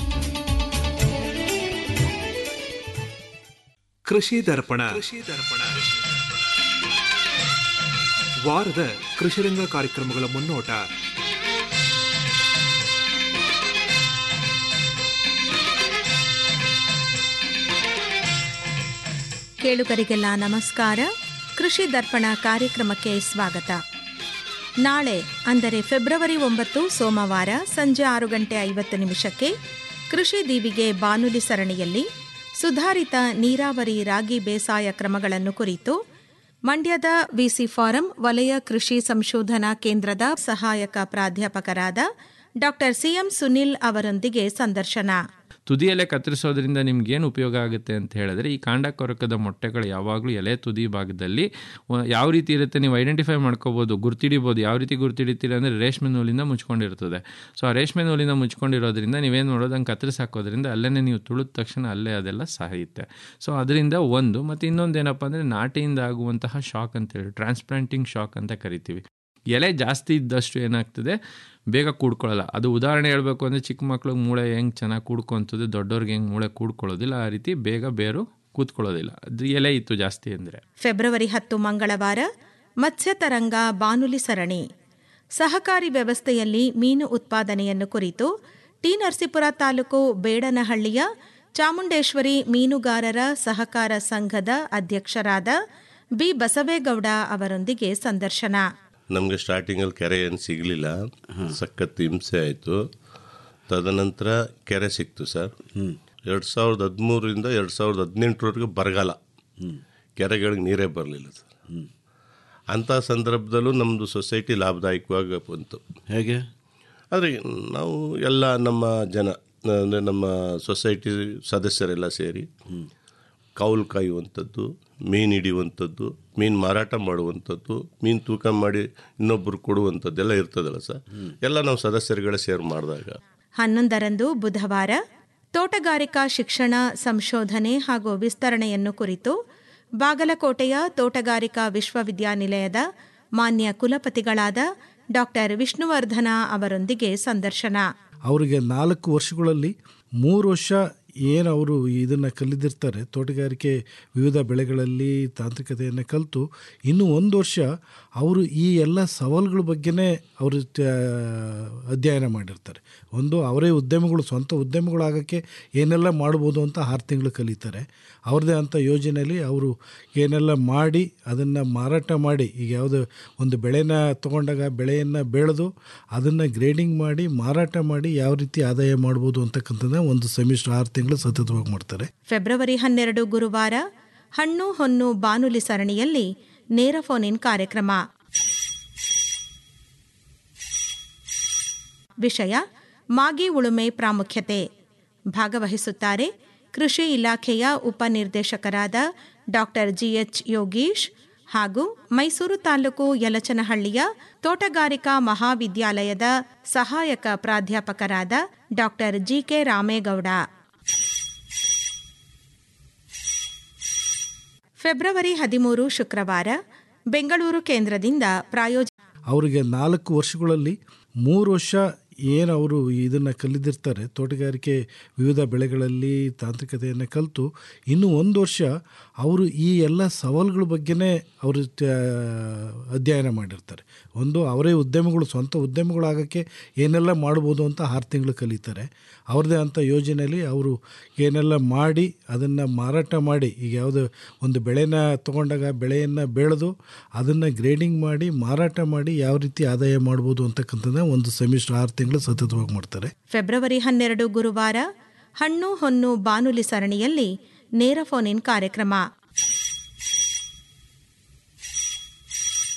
ಕೃಷಿ ದರ್ಪಣ ಕೃಷಿ ದರ್ಪಣ ವಾರದ ಕೃಷಿರಂಗ ಕಾರ್ಯಕ್ರಮಗಳ ಮುನ್ನೋಟ ಕೇಳುಗರಿಗೆಲ್ಲ ನಮಸ್ಕಾರ ಕೃಷಿ ದರ್ಪಣ ಕಾರ್ಯಕ್ರಮಕ್ಕೆ ಸ್ವಾಗತ ನಾಳೆ ಅಂದರೆ ಫೆಬ್ರವರಿ ಒಂಬತ್ತು ಸೋಮವಾರ ಸಂಜೆ ಆರು ಗಂಟೆ ಐವತ್ತು ನಿಮಿಷಕ್ಕೆ ಕೃಷಿ ದೀವಿಗೆ ಬಾನುಲಿ ಸರಣಿಯಲ್ಲಿ ಸುಧಾರಿತ ನೀರಾವರಿ ರಾಗಿ ಬೇಸಾಯ ಕ್ರಮಗಳನ್ನು ಕುರಿತು ಮಂಡ್ಯದ ವಿಸಿ ಫಾರಂ ವಲಯ ಕೃಷಿ ಸಂಶೋಧನಾ ಕೇಂದ್ರದ ಸಹಾಯಕ ಪ್ರಾಧ್ಯಾಪಕರಾದ ಡಾಕ್ಟರ್ ಸಿಎಂ ಸುನಿಲ್ ಅವರೊಂದಿಗೆ ಸಂದರ್ಶನ ತುದಿಯಲ್ಲೇ ಕತ್ತರಿಸೋದ್ರಿಂದ ನಿಮ್ಗೇನು ಉಪಯೋಗ ಆಗುತ್ತೆ ಅಂತ ಹೇಳಿದ್ರೆ ಈ ಕಾಂಡ ಕೊರಕದ ಮೊಟ್ಟೆಗಳು ಯಾವಾಗಲೂ ಎಲೆ ತುದಿ ಭಾಗದಲ್ಲಿ ವ- ಯಾವ ರೀತಿ ಇರುತ್ತೆ ನೀವು ಐಡೆಂಟಿಫೈ ಮಾಡ್ಕೋಬೋದು ಗುರ್ತಿಡಿಬೋದು ಯಾವ ರೀತಿ ಗುರ್ತಿಡಿತೀರಿ ಅಂದರೆ ರೇಷ್ಮೆ ನೂಲಿಂದ ಮುಚ್ಕೊಂಡಿರ್ತದೆ ಸೊ ಆ ರೇಷ್ಮೆ ನೂಲಿಂದ ಮುಚ್ಕೊಂಡಿರೋದ್ರಿಂದ ನೀವೇನು ಮಾಡೋದು ಹಂಗೆ ಕತ್ತರಿಸಿ ಹಾಕೋದ್ರಿಂದ ಅಲ್ಲೇ ನೀವು ತುಳಿದ ತಕ್ಷಣ ಅಲ್ಲೇ ಅದೆಲ್ಲ ಸಾಯುತ್ತೆ ಸೊ ಅದರಿಂದ ಒಂದು ಮತ್ತು ಇನ್ನೊಂದು ಏನಪ್ಪ ಅಂದರೆ ನಾಟಿಯಿಂದ ಆಗುವಂತಹ ಶಾಕ್ ಅಂತೇಳಿ ಟ್ರಾನ್ಸ್ಪ್ಲಾಂಟಿಂಗ್ ಶಾಕ್ ಅಂತ ಕರಿತೀವಿ ಎಲೆ ಜಾಸ್ತಿ ಇದ್ದಷ್ಟು ಏನಾಗ್ತದೆ ಬೇಗ ಕೂಡ್ಕೊಳ್ಳಲ್ಲ ಅದು ಉದಾಹರಣೆ ಹೇಳಬೇಕು ಅಂದರೆ ಚಿಕ್ಕ ಮಕ್ಳಿಗೆ ಮೂಳೆ ಹೆಂಗೆ ಚೆನ್ನಾಗಿ ಕೂಡ್ಕೊಂತದೆ ದೊಡ್ಡವ್ರಿಗೆ ಹೆಂಗೆ ಮೂಳೆ ಕೂಡ್ಕೊಳ್ಳೋದಿಲ್ಲ ಆ ರೀತಿ ಬೇಗ ಬೇರು ಕೂತ್ಕೊಳ್ಳೋದಿಲ್ಲ ಅದು ಎಲೆ ಇತ್ತು ಜಾಸ್ತಿ ಅಂದರೆ ಫೆಬ್ರವರಿ ಹತ್ತು ಮಂಗಳವಾರ ಮತ್ಸ್ಯತರಂಗ ಬಾನುಲಿ ಸರಣಿ ಸಹಕಾರಿ ವ್ಯವಸ್ಥೆಯಲ್ಲಿ ಮೀನು ಉತ್ಪಾದನೆಯನ್ನು ಕುರಿತು ಟಿ ನರಸೀಪುರ ತಾಲೂಕು ಬೇಡನಹಳ್ಳಿಯ ಚಾಮುಂಡೇಶ್ವರಿ ಮೀನುಗಾರರ ಸಹಕಾರ ಸಂಘದ ಅಧ್ಯಕ್ಷರಾದ ಬಿ ಬಸವೇಗೌಡ ಅವರೊಂದಿಗೆ ಸಂದರ್ಶನ ನಮಗೆ ಸ್ಟಾರ್ಟಿಂಗಲ್ಲಿ ಕೆರೆ ಏನು ಸಿಗಲಿಲ್ಲ ಸಖತ್ ಹಿಂಸೆ ಆಯಿತು ತದನಂತರ ಕೆರೆ ಸಿಕ್ತು ಸರ್ ಎರಡು ಸಾವಿರದ ಹದಿಮೂರರಿಂದ ಎರಡು ಸಾವಿರದ ಹದಿನೆಂಟರವರೆಗೂ ಬರಗಾಲ ಕೆರೆಗಳಿಗೆ ನೀರೇ ಬರಲಿಲ್ಲ ಸರ್ ಅಂಥ ಸಂದರ್ಭದಲ್ಲೂ ನಮ್ಮದು ಸೊಸೈಟಿ ಲಾಭದಾಯಕವಾಗಿ ಬಂತು ಹೇಗೆ ಆದರೆ ನಾವು ಎಲ್ಲ ನಮ್ಮ ಜನ ಅಂದರೆ ನಮ್ಮ ಸೊಸೈಟಿ ಸದಸ್ಯರೆಲ್ಲ ಸೇರಿ ಕೌಲು ಕಾಯುವಂಥದ್ದು ಮೀನು ಹಿಡಿಯುವಂಥದ್ದು ಮೀನು ಮಾರಾಟ ಮಾಡುವಂಥದ್ದು ಮೀನು ತೂಕ ಮಾಡಿ ಇನ್ನೊಬ್ಬರು ಕೊಡುವಂಥದ್ದೆಲ್ಲ ಇರ್ತದಲ್ಲ ಸರ್ ಎಲ್ಲ ನಾವು ಸದಸ್ಯರುಗಳೇ ಸೇರಿ ಮಾಡಿದಾಗ ಹನ್ನೊಂದರಂದು ಬುಧವಾರ ತೋಟಗಾರಿಕಾ ಶಿಕ್ಷಣ ಸಂಶೋಧನೆ ಹಾಗೂ ವಿಸ್ತರಣೆಯನ್ನು ಕುರಿತು ಬಾಗಲಕೋಟೆಯ ತೋಟಗಾರಿಕಾ ವಿಶ್ವವಿದ್ಯಾನಿಲಯದ ಮಾನ್ಯ ಕುಲಪತಿಗಳಾದ ಡಾಕ್ಟರ್ ವಿಷ್ಣುವರ್ಧನ ಅವರೊಂದಿಗೆ ಸಂದರ್ಶನ ಅವರಿಗೆ ನಾಲ್ಕು ವರ್ಷಗಳಲ್ಲಿ ಮೂರು ವರ್ಷ ಏನು ಅವರು ಇದನ್ನು ಕಲಿದಿರ್ತಾರೆ ತೋಟಗಾರಿಕೆ ವಿವಿಧ ಬೆಳೆಗಳಲ್ಲಿ ತಾಂತ್ರಿಕತೆಯನ್ನು ಕಲಿತು ಇನ್ನು ಒಂದು ವರ್ಷ ಅವರು ಈ ಎಲ್ಲ ಸವಾಲುಗಳ ಬಗ್ಗೆನೇ ಅವರು ತ- ಅಧ್ಯಯನ ಮಾಡಿರ್ತಾರೆ ಒಂದು ಅವರೇ ಉದ್ಯಮಗಳು ಸ್ವಂತ ಉದ್ಯಮಗಳಾಗೋಕ್ಕೆ ಏನೆಲ್ಲ ಮಾಡ್ಬೋದು ಅಂತ ಆರು ತಿಂಗಳು ಕಲಿತಾರೆ ಅವ್ರದ್ದೇ ಅಂಥ ಯೋಜನೆಯಲ್ಲಿ ಅವರು ಏನೆಲ್ಲ ಮಾಡಿ ಅದನ್ನು ಮಾರಾಟ ಮಾಡಿ ಈಗ ಯಾವುದೋ ಒಂದು ಬೆಳೆನ ತೊಗೊಂಡಾಗ ಬೆಳೆಯನ್ನು ಬೆಳೆದು ಅದನ್ನು ಗ್ರೇಡಿಂಗ್ ಮಾಡಿ ಮಾರಾಟ ಮಾಡಿ ಯಾವ ರೀತಿ ಆದಾಯ ಮಾಡ್ಬೋದು ಅಂತಕ್ಕಂಥದ್ದನ್ನ ಒಂದು ಸೆಮಿಸ್ಟರ್ ಆರು ತಿಂಗಳು ಸತತವಾಗಿ ಮಾಡ್ತಾರೆ ಫೆಬ್ರವರಿ ಹನ್ನೆರಡು ಗುರುವಾರ ಹಣ್ಣು ಹೊನ್ನು ಬಾನುಲಿ ಸರಣಿಯಲ್ಲಿ ನೇರ ಫೋನ್ ಇನ್ ಕಾರ್ಯಕ್ರಮ ವಿಷಯ ಮಾಗಿ ಉಳುಮೆ ಪ್ರಾಮುಖ್ಯತೆ ಭಾಗವಹಿಸುತ್ತಾರೆ ಕೃಷಿ ಇಲಾಖೆಯ ಉಪನಿರ್ದೇಶಕರಾದ ಡಾಕ್ಟರ್ ಜಿಎಚ್ ಯೋಗೀಶ್ ಹಾಗೂ ಮೈಸೂರು ತಾಲೂಕು ಯಲಚನಹಳ್ಳಿಯ ತೋಟಗಾರಿಕಾ ಮಹಾವಿದ್ಯಾಲಯದ ಸಹಾಯಕ ಪ್ರಾಧ್ಯಾಪಕರಾದ ಡಾಕ್ಟರ್ ಜಿಕೆ ರಾಮೇಗೌಡ ಫೆಬ್ರವರಿ ಹದಿಮೂರು ಶುಕ್ರವಾರ ಬೆಂಗಳೂರು ಕೇಂದ್ರದಿಂದ ಪ್ರಾಯೋಜ ಅವರಿಗೆ ನಾಲ್ಕು ವರ್ಷಗಳಲ್ಲಿ ಮೂರು ವರ್ಷ ಏನು ಅವರು ಇದನ್ನು ಕಲಿದಿರ್ತಾರೆ ತೋಟಗಾರಿಕೆ ವಿವಿಧ ಬೆಳೆಗಳಲ್ಲಿ ತಾಂತ್ರಿಕತೆಯನ್ನು ಕಲಿತು ಇನ್ನು ಒಂದು ವರ್ಷ ಅವರು ಈ ಎಲ್ಲ ಸವಾಲುಗಳ ಬಗ್ಗೆನೇ ಅವರು ತ- ಅಧ್ಯಯನ ಮಾಡಿರ್ತಾರೆ ಒಂದು ಅವರೇ ಉದ್ಯಮಗಳು ಸ್ವಂತ ಉದ್ಯಮಗಳಾಗೋಕ್ಕೆ ಏನೆಲ್ಲ ಮಾಡ್ಬೋದು ಅಂತ ಆರು ತಿಂಗಳು ಕಲಿತಾರೆ ಅವ್ರದ್ದೇ ಅಂಥ ಯೋಜನೆಯಲ್ಲಿ ಅವರು ಏನೆಲ್ಲ ಮಾಡಿ ಅದನ್ನು ಮಾರಾಟ ಮಾಡಿ ಈಗ ಯಾವುದೋ ಒಂದು ಬೆಳೆನ ತೊಗೊಂಡಾಗ ಬೆಳೆಯನ್ನು ಬೆಳೆದು ಅದನ್ನು ಗ್ರೇಡಿಂಗ್ ಮಾಡಿ ಮಾರಾಟ ಮಾಡಿ ಯಾವ ರೀತಿ ಆದಾಯ ಮಾಡ್ಬೋದು ಅಂತಕ್ಕಂಥದ್ದನ್ನ ಒಂದು ಸೆಮಿಸ್ಟರ್ ಆರು ತಿಂಗಳು ಸತತವಾಗಿ ಮಾಡ್ತಾರೆ ಫೆಬ್ರವರಿ ಹನ್ನೆರಡು ಗುರುವಾರ ಹಣ್ಣು ಹೊನ್ನು ಬಾನುಲಿ ಸರಣಿಯಲ್ಲಿ ನೇರ ಫೋನ್ ಇನ್ ಕಾರ್ಯಕ್ರಮ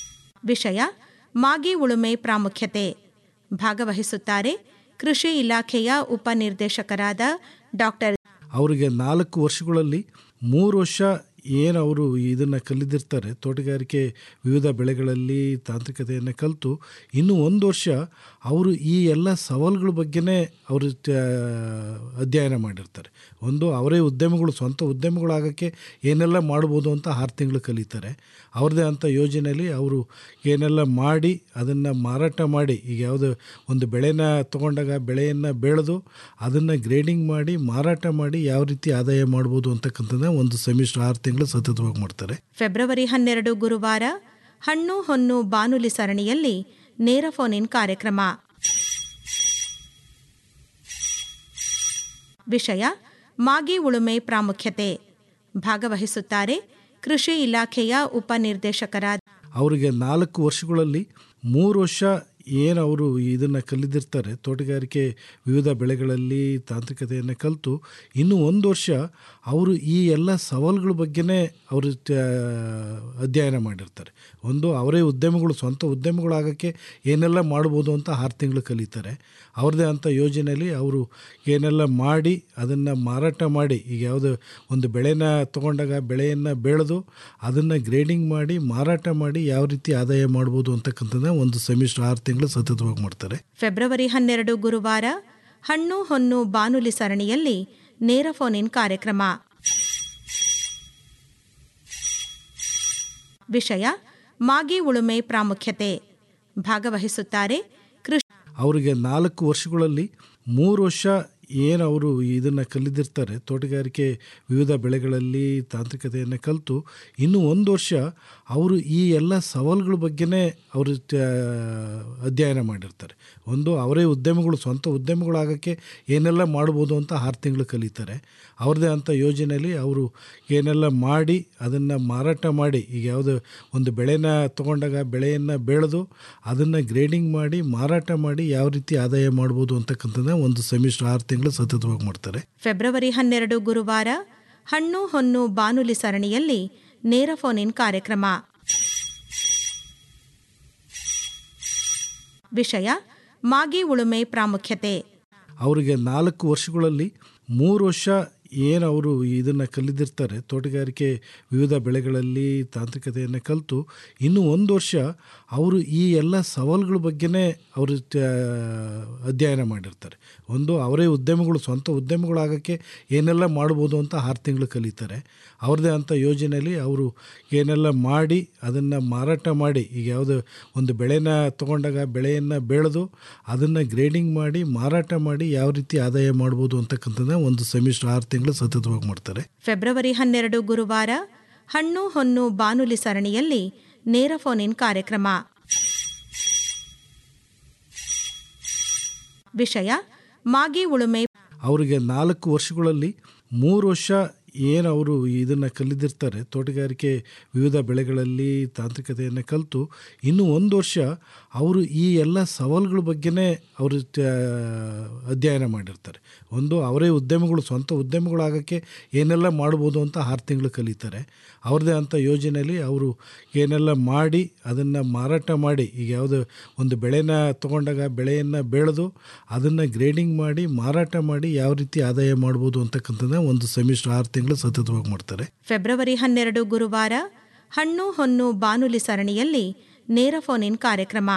ವಿಷಯ ಮಾಗಿ ಉಳುಮೆ ಪ್ರಾಮುಖ್ಯತೆ ಭಾಗವಹಿಸುತ್ತಾರೆ ಕೃಷಿ ಇಲಾಖೆಯ ಉಪನಿರ್ದೇಶಕರಾದ ಡಾಕ್ಟರ್ ಅವರಿಗೆ ನಾಲ್ಕು ವರ್ಷಗಳಲ್ಲಿ ಮೂರು ವರ್ಷ ಏನು ಅವರು ಇದನ್ನು ಕಲಿದಿರ್ತಾರೆ ತೋಟಗಾರಿಕೆ ವಿವಿಧ ಬೆಳೆಗಳಲ್ಲಿ ತಾಂತ್ರಿಕತೆಯನ್ನು ಕಲಿತು ಇನ್ನು ಒಂದು ವರ್ಷ ಅವರು ಈ ಎಲ್ಲ ಸವಾಲುಗಳ ಬಗ್ಗೆನೇ ಅವರು ತ- ಅಧ್ಯಯನ ಮಾಡಿರ್ತಾರೆ ಒಂದು ಅವರೇ ಉದ್ಯಮಗಳು ಸ್ವಂತ ಉದ್ಯಮಗಳಾಗೋಕ್ಕೆ ಏನೆಲ್ಲ ಮಾಡ್ಬೋದು ಅಂತ ಆರು ತಿಂಗಳು ಕಲಿತಾರೆ ಅವ್ರದ್ದೇ ಅಂಥ ಯೋಜನೆಯಲ್ಲಿ ಅವರು ಏನೆಲ್ಲ ಮಾಡಿ ಅದನ್ನು ಮಾರಾಟ ಮಾಡಿ ಈಗ ಯಾವುದೋ ಒಂದು ಬೆಳೆನ ತೊಗೊಂಡಾಗ ಬೆಳೆಯನ್ನು ಬೆಳೆದು ಅದನ್ನು ಗ್ರೇಡಿಂಗ್ ಮಾಡಿ ಮಾರಾಟ ಮಾಡಿ ಯಾವ ರೀತಿ ಆದಾಯ ಮಾಡ್ಬೋದು ಅಂತಕ್ಕಂಥದ್ದನ್ನ ಒಂದು ಸೆಮಿಸ್ಟರ್ ಆರು ತಿಂಗಳು ಸತತವಾಗಿ ಮಾಡ್ತಾರೆ ಫೆಬ್ರವರಿ ಹನ್ನೆರಡು ಗುರುವಾರ ಹಣ್ಣು ಹೊನ್ನು ಬಾನುಲಿ ಸರಣಿಯಲ್ಲಿ ನೇರ ಫೋನ್ ಇನ್ ಕಾರ್ಯಕ್ರಮ ವಿಷಯ ಮಾಗಿ ಉಳುಮೆ ಪ್ರಾಮುಖ್ಯತೆ ಭಾಗವಹಿಸುತ್ತಾರೆ ಕೃಷಿ ಇಲಾಖೆಯ ಉಪನಿರ್ದೇಶಕರಾದ ಅವರಿಗೆ ನಾಲ್ಕು ವರ್ಷಗಳಲ್ಲಿ ಮೂರು ವರ್ಷ ಏನು ಅವರು ಇದನ್ನು ಕಲಿದಿರ್ತಾರೆ ತೋಟಗಾರಿಕೆ ವಿವಿಧ ಬೆಳೆಗಳಲ್ಲಿ ತಾಂತ್ರಿಕತೆಯನ್ನು ಕಲಿತು ಇನ್ನು ಒಂದು ವರ್ಷ ಅವರು ಈ ಎಲ್ಲ ಸವಾಲುಗಳ ಬಗ್ಗೆನೇ ಅವರು ತ- ಅಧ್ಯಯನ ಮಾಡಿರ್ತಾರೆ ಒಂದು ಅವರೇ ಉದ್ಯಮಗಳು ಸ್ವಂತ ಉದ್ಯಮಗಳಾಗೋಕ್ಕೆ ಏನೆಲ್ಲ ಮಾಡ್ಬೋದು ಅಂತ ಆರು ತಿಂಗಳು ಕಲಿತಾರೆ ಅವ್ರದ್ದೇ ಅಂಥ ಯೋಜನೆಯಲ್ಲಿ ಅವರು ಏನೆಲ್ಲ ಮಾಡಿ ಅದನ್ನು ಮಾರಾಟ ಮಾಡಿ ಈಗ ಯಾವುದೋ ಒಂದು ಬೆಳೆನ ತೊಗೊಂಡಾಗ ಬೆಳೆಯನ್ನು ಬೆಳೆದು ಅದನ್ನು ಗ್ರೇಡಿಂಗ್ ಮಾಡಿ ಮಾರಾಟ ಮಾಡಿ ಯಾವ ರೀತಿ ಆದಾಯ ಮಾಡ್ಬೋದು ಅಂತಕ್ಕಂಥದ್ದನ್ನ ಒಂದು ಸೆಮಿಸ್ಟರ್ ಆರು ತಿಂಗಳು ಸತತವಾಗಿ ಮಾಡ್ತಾರೆ ಫೆಬ್ರವರಿ ಹನ್ನೆರಡು ಗುರುವಾರ ಹಣ್ಣು ಹೊನ್ನು ಬಾನುಲಿ ಸರಣಿಯಲ್ಲಿ ನೇರ ಫೋನ್ ಇನ್ ಕಾರ್ಯಕ್ರಮ ವಿಷಯ ಮಾಗಿ ಉಳುಮೆ ಪ್ರಾಮುಖ್ಯತೆ ಭಾಗವಹಿಸುತ್ತಾರೆ ಕೃಷಿ ಅವರಿಗೆ ನಾಲ್ಕು ವರ್ಷಗಳಲ್ಲಿ ಮೂರು ವರ್ಷ ಏನು ಅವರು ಇದನ್ನು ಕಲಿದಿರ್ತಾರೆ ತೋಟಗಾರಿಕೆ ವಿವಿಧ ಬೆಳೆಗಳಲ್ಲಿ ತಾಂತ್ರಿಕತೆಯನ್ನು ಕಲಿತು ಇನ್ನು ಒಂದು ವರ್ಷ ಅವರು ಈ ಎಲ್ಲ ಸವಾಲುಗಳ ಬಗ್ಗೆನೇ ಅವರು ತ- ಅಧ್ಯಯನ ಮಾಡಿರ್ತಾರೆ ಒಂದು ಅವರೇ ಉದ್ಯಮಗಳು ಸ್ವಂತ ಉದ್ಯಮಗಳಾಗೋಕ್ಕೆ ಏನೆಲ್ಲ ಮಾಡ್ಬೋದು ಅಂತ ಆರು ತಿಂಗಳು ಕಲಿತಾರೆ ಅವ್ರದ್ದೇ ಅಂಥ ಯೋಜನೆಯಲ್ಲಿ ಅವರು ಏನೆಲ್ಲ ಮಾಡಿ ಅದನ್ನು ಮಾರಾಟ ಮಾಡಿ ಈಗ ಯಾವುದೋ ಒಂದು ಬೆಳೆನ ತೊಗೊಂಡಾಗ ಬೆಳೆಯನ್ನು ಬೆಳೆದು ಅದನ್ನು ಗ್ರೇಡಿಂಗ್ ಮಾಡಿ ಮಾರಾಟ ಮಾಡಿ ಯಾವ ರೀತಿ ಆದಾಯ ಮಾಡ್ಬೋದು ಅಂತಕ್ಕಂಥದ್ದನ್ನ ಒಂದು ಸೆಮಿಸ್ಟರ್ ಆರು ತಿಂಗಳು ಸತತವಾಗಿ ಮಾಡ್ತಾರೆ ಫೆಬ್ರವರಿ ಹನ್ನೆರಡು ಗುರುವಾರ ಹಣ್ಣು ಹೊನ್ನು ಬಾನುಲಿ ಸರಣಿಯಲ್ಲಿ ನೇರ ಫೋನ್ ಇನ್ ಕಾರ್ಯಕ್ರಮ ವಿಷಯ ಮಾಗಿ ಉಳುಮೆ ಪ್ರಾಮುಖ್ಯತೆ ಅವರಿಗೆ ನಾಲ್ಕು ವರ್ಷಗಳಲ್ಲಿ ಮೂರು ವರ್ಷ ಏನು ಅವರು ಇದನ್ನು ಕಲಿದಿರ್ತಾರೆ ತೋಟಗಾರಿಕೆ ವಿವಿಧ ಬೆಳೆಗಳಲ್ಲಿ ತಾಂತ್ರಿಕತೆಯನ್ನು ಕಲಿತು ಇನ್ನು ಒಂದು ವರ್ಷ ಅವರು ಈ ಎಲ್ಲ ಸವಾಲುಗಳ ಬಗ್ಗೆನೇ ಅವರು ತ- ಅಧ್ಯಯನ ಮಾಡಿರ್ತಾರೆ ಒಂದು ಅವರೇ ಉದ್ಯಮಗಳು ಸ್ವಂತ ಉದ್ಯಮಗಳಾಗೋಕ್ಕೆ ಏನೆಲ್ಲ ಮಾಡ್ಬೋದು ಅಂತ ಆರು ತಿಂಗಳು ಕಲಿತಾರೆ ಅವ್ರದ್ದೇ ಅಂಥ ಯೋಜನೆಯಲ್ಲಿ ಅವರು ಏನೆಲ್ಲ ಮಾಡಿ ಅದನ್ನು ಮಾರಾಟ ಮಾಡಿ ಈಗ ಯಾವುದೋ ಒಂದು ಬೆಳೆನ ತೊಗೊಂಡಾಗ ಬೆಳೆಯನ್ನು ಬೆಳೆದು ಅದನ್ನು ಗ್ರೇಡಿಂಗ್ ಮಾಡಿ ಮಾರಾಟ ಮಾಡಿ ಯಾವ ರೀತಿ ಆದಾಯ ಮಾಡ್ಬೋದು ಅಂತಕ್ಕಂಥದ್ದನ್ನ ಒಂದು ಸೆಮಿಸ್ಟರ್ ಆರು ತಿಂಗಳು ಸತತವಾಗಿ ಮಾಡ್ತಾರೆ ಫೆಬ್ರವರಿ ಹನ್ನೆರಡು ಗುರುವಾರ ಹಣ್ಣು ಹೊನ್ನು ಬಾನುಲಿ ಸರಣಿಯಲ್ಲಿ ನೇರ ಫೋನ್ ಇನ್ ಕಾರ್ಯಕ್ರಮ ವಿಷಯ ಮಾಗಿ ಉಳುಮೆ ಅವರಿಗೆ ನಾಲ್ಕು ವರ್ಷಗಳಲ್ಲಿ ಮೂರು ವರ್ಷ ಏನು ಅವರು ಇದನ್ನು ಕಲಿದಿರ್ತಾರೆ ತೋಟಗಾರಿಕೆ ವಿವಿಧ ಬೆಳೆಗಳಲ್ಲಿ ತಾಂತ್ರಿಕತೆಯನ್ನು ಕಲಿತು ಇನ್ನು ಒಂದು ವರ್ಷ ಅವರು ಈ ಎಲ್ಲ ಸವಾಲುಗಳ ಬಗ್ಗೆನೇ ಅವರು ತ- ಅಧ್ಯಯನ ಮಾಡಿರ್ತಾರೆ ಒಂದು ಅವರೇ ಉದ್ಯಮಗಳು ಸ್ವಂತ ಉದ್ಯಮಗಳಾಗೋಕ್ಕೆ ಏನೆಲ್ಲ ಮಾಡ್ಬೋದು ಅಂತ ಆರು ತಿಂಗಳು ಕಲಿತಾರೆ ಅವ್ರದ್ದೇ ಅಂಥ ಯೋಜನೆಯಲ್ಲಿ ಅವರು ಏನೆಲ್ಲ ಮಾಡಿ ಅದನ್ನು ಮಾರಾಟ ಮಾಡಿ ಈಗ ಯಾವುದೋ ಒಂದು ಬೆಳೆನ ತೊಗೊಂಡಾಗ ಬೆಳೆಯನ್ನು ಬೆಳೆದು ಅದನ್ನು ಗ್ರೇಡಿಂಗ್ ಮಾಡಿ ಮಾರಾಟ ಮಾಡಿ ಯಾವ ರೀತಿ ಆದಾಯ ಮಾಡ್ಬೋದು ಅಂತಕ್ಕಂಥದ್ದನ್ನ ಒಂದು ಸೆಮಿಸ್ಟರ್ ಆರು ತಿಂಗಳು ಸತತವಾಗಿ ಮಾಡ್ತಾರೆ ಫೆಬ್ರವರಿ ಹನ್ನೆರಡು ಗುರುವಾರ ಹಣ್ಣು ಹೊನ್ನು ಬಾನುಲಿ ಸರಣಿಯಲ್ಲಿ ನೇರ ಫೋನ್ ಇನ್ ಕಾರ್ಯಕ್ರಮ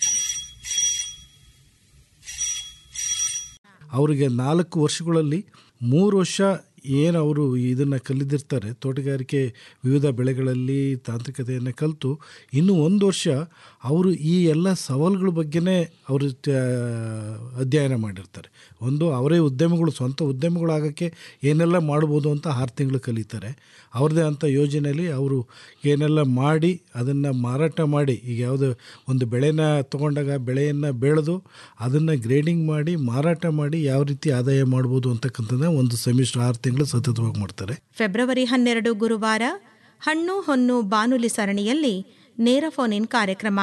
ಅವರಿಗೆ ನಾಲ್ಕು ವರ್ಷಗಳಲ್ಲಿ ಮೂರು ವರ್ಷ ಏನು ಅವರು ಇದನ್ನು ಕಲಿದಿರ್ತಾರೆ ತೋಟಗಾರಿಕೆ ವಿವಿಧ ಬೆಳೆಗಳಲ್ಲಿ ತಾಂತ್ರಿಕತೆಯನ್ನು ಕಲಿತು ಇನ್ನು ಒಂದು ವರ್ಷ ಅವರು ಈ ಎಲ್ಲ ಸವಾಲುಗಳ ಬಗ್ಗೆನೇ ಅವರು ತ- ಅಧ್ಯಯನ ಮಾಡಿರ್ತಾರೆ ಒಂದು ಅವರೇ ಉದ್ಯಮಗಳು ಸ್ವಂತ ಉದ್ಯಮಗಳಾಗೋಕ್ಕೆ ಏನೆಲ್ಲ ಮಾಡ್ಬೋದು ಅಂತ ಆರು ತಿಂಗಳು ಕಲಿತಾರೆ ಅವ್ರದ್ದೇ ಅಂಥ ಯೋಜನೆಯಲ್ಲಿ ಅವರು ಏನೆಲ್ಲ ಮಾಡಿ ಅದನ್ನು ಮಾರಾಟ ಮಾಡಿ ಈಗ ಯಾವುದೋ ಒಂದು ಬೆಳೆನ ತೊಗೊಂಡಾಗ ಬೆಳೆಯನ್ನು ಬೆಳೆದು ಅದನ್ನು ಗ್ರೇಡಿಂಗ್ ಮಾಡಿ ಮಾರಾಟ ಮಾಡಿ ಯಾವ ರೀತಿ ಆದಾಯ ಮಾಡ್ಬೋದು ಅಂತಕ್ಕಂಥದ್ದನ್ನ ಒಂದು ಸೆಮಿಸ್ಟರ್ ಆರು ತಿಂಗಳು ಸತತವಾಗಿ ಮಾಡ್ತಾರೆ ಫೆಬ್ರವರಿ ಹನ್ನೆರಡು ಗುರುವಾರ ಹಣ್ಣು ಹೊನ್ನು ಬಾನುಲಿ ಸರಣಿಯಲ್ಲಿ ನೇರ ಫೋನ್ ಇನ್ ಕಾರ್ಯಕ್ರಮ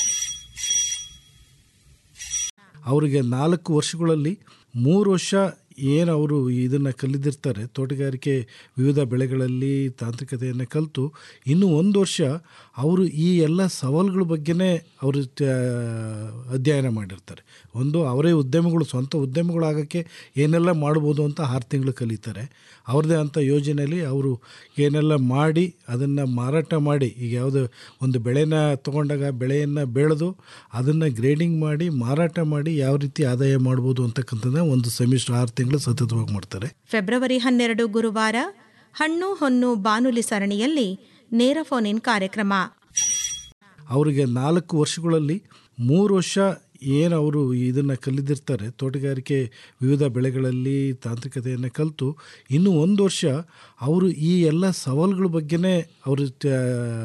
ಅವರಿಗೆ ನಾಲ್ಕು ವರ್ಷಗಳಲ್ಲಿ ಮೂರು ವರ್ಷ ಏನು ಅವರು ಇದನ್ನು ಕಲಿದಿರ್ತಾರೆ ತೋಟಗಾರಿಕೆ ವಿವಿಧ ಬೆಳೆಗಳಲ್ಲಿ ತಾಂತ್ರಿಕತೆಯನ್ನು ಕಲಿತು ಇನ್ನು ಒಂದು ವರ್ಷ ಅವರು ಈ ಎಲ್ಲ ಸವಾಲುಗಳ ಬಗ್ಗೆನೇ ಅವರು ತ- ಅಧ್ಯಯನ ಮಾಡಿರ್ತಾರೆ ಒಂದು ಅವರೇ ಉದ್ಯಮಗಳು ಸ್ವಂತ ಉದ್ಯಮಗಳಾಗೋಕ್ಕೆ ಏನೆಲ್ಲ ಮಾಡ್ಬೋದು ಅಂತ ಆರು ತಿಂಗಳು ಕಲಿತಾರೆ ಅವ್ರದ್ದೇ ಅಂಥ ಯೋಜನೆಯಲ್ಲಿ ಅವರು ಏನೆಲ್ಲ ಮಾಡಿ ಅದನ್ನು ಮಾರಾಟ ಮಾಡಿ ಈಗ ಯಾವುದೋ ಒಂದು ಬೆಳೆನ ತೊಗೊಂಡಾಗ ಬೆಳೆಯನ್ನು ಬೆಳೆದು ಅದನ್ನು ಗ್ರೇಡಿಂಗ್ ಮಾಡಿ ಮಾರಾಟ ಮಾಡಿ ಯಾವ ರೀತಿ ಆದಾಯ ಮಾಡ್ಬೋದು ಅಂತಕ್ಕಂಥದ್ದನ್ನ ಒಂದು ಸೆಮಿಸ್ಟರ್ ಆರು ತಿಂಗಳು ಸತತವಾಗಿ ಮಾಡ್ತಾರೆ ಫೆಬ್ರವರಿ ಹನ್ನೆರಡು ಗುರುವಾರ ಹಣ್ಣು ಹೊನ್ನು ಬಾನುಲಿ ಸರಣಿಯಲ್ಲಿ ನೇರ ಫೋನ್ ಇನ್ ಕಾರ್ಯಕ್ರಮ ಅವರಿಗೆ ನಾಲ್ಕು ವರ್ಷಗಳಲ್ಲಿ ಮೂರು ವರ್ಷ ಏನು ಅವರು ಇದನ್ನು ಕಲಿದಿರ್ತಾರೆ ತೋಟಗಾರಿಕೆ ವಿವಿಧ ಬೆಳೆಗಳಲ್ಲಿ ತಾಂತ್ರಿಕತೆಯನ್ನು ಕಲಿತು ಇನ್ನು ಒಂದು ವರ್ಷ ಅವರು ಈ ಎಲ್ಲ ಸವಾಲುಗಳ ಬಗ್ಗೆನೇ ಅವರು ತ-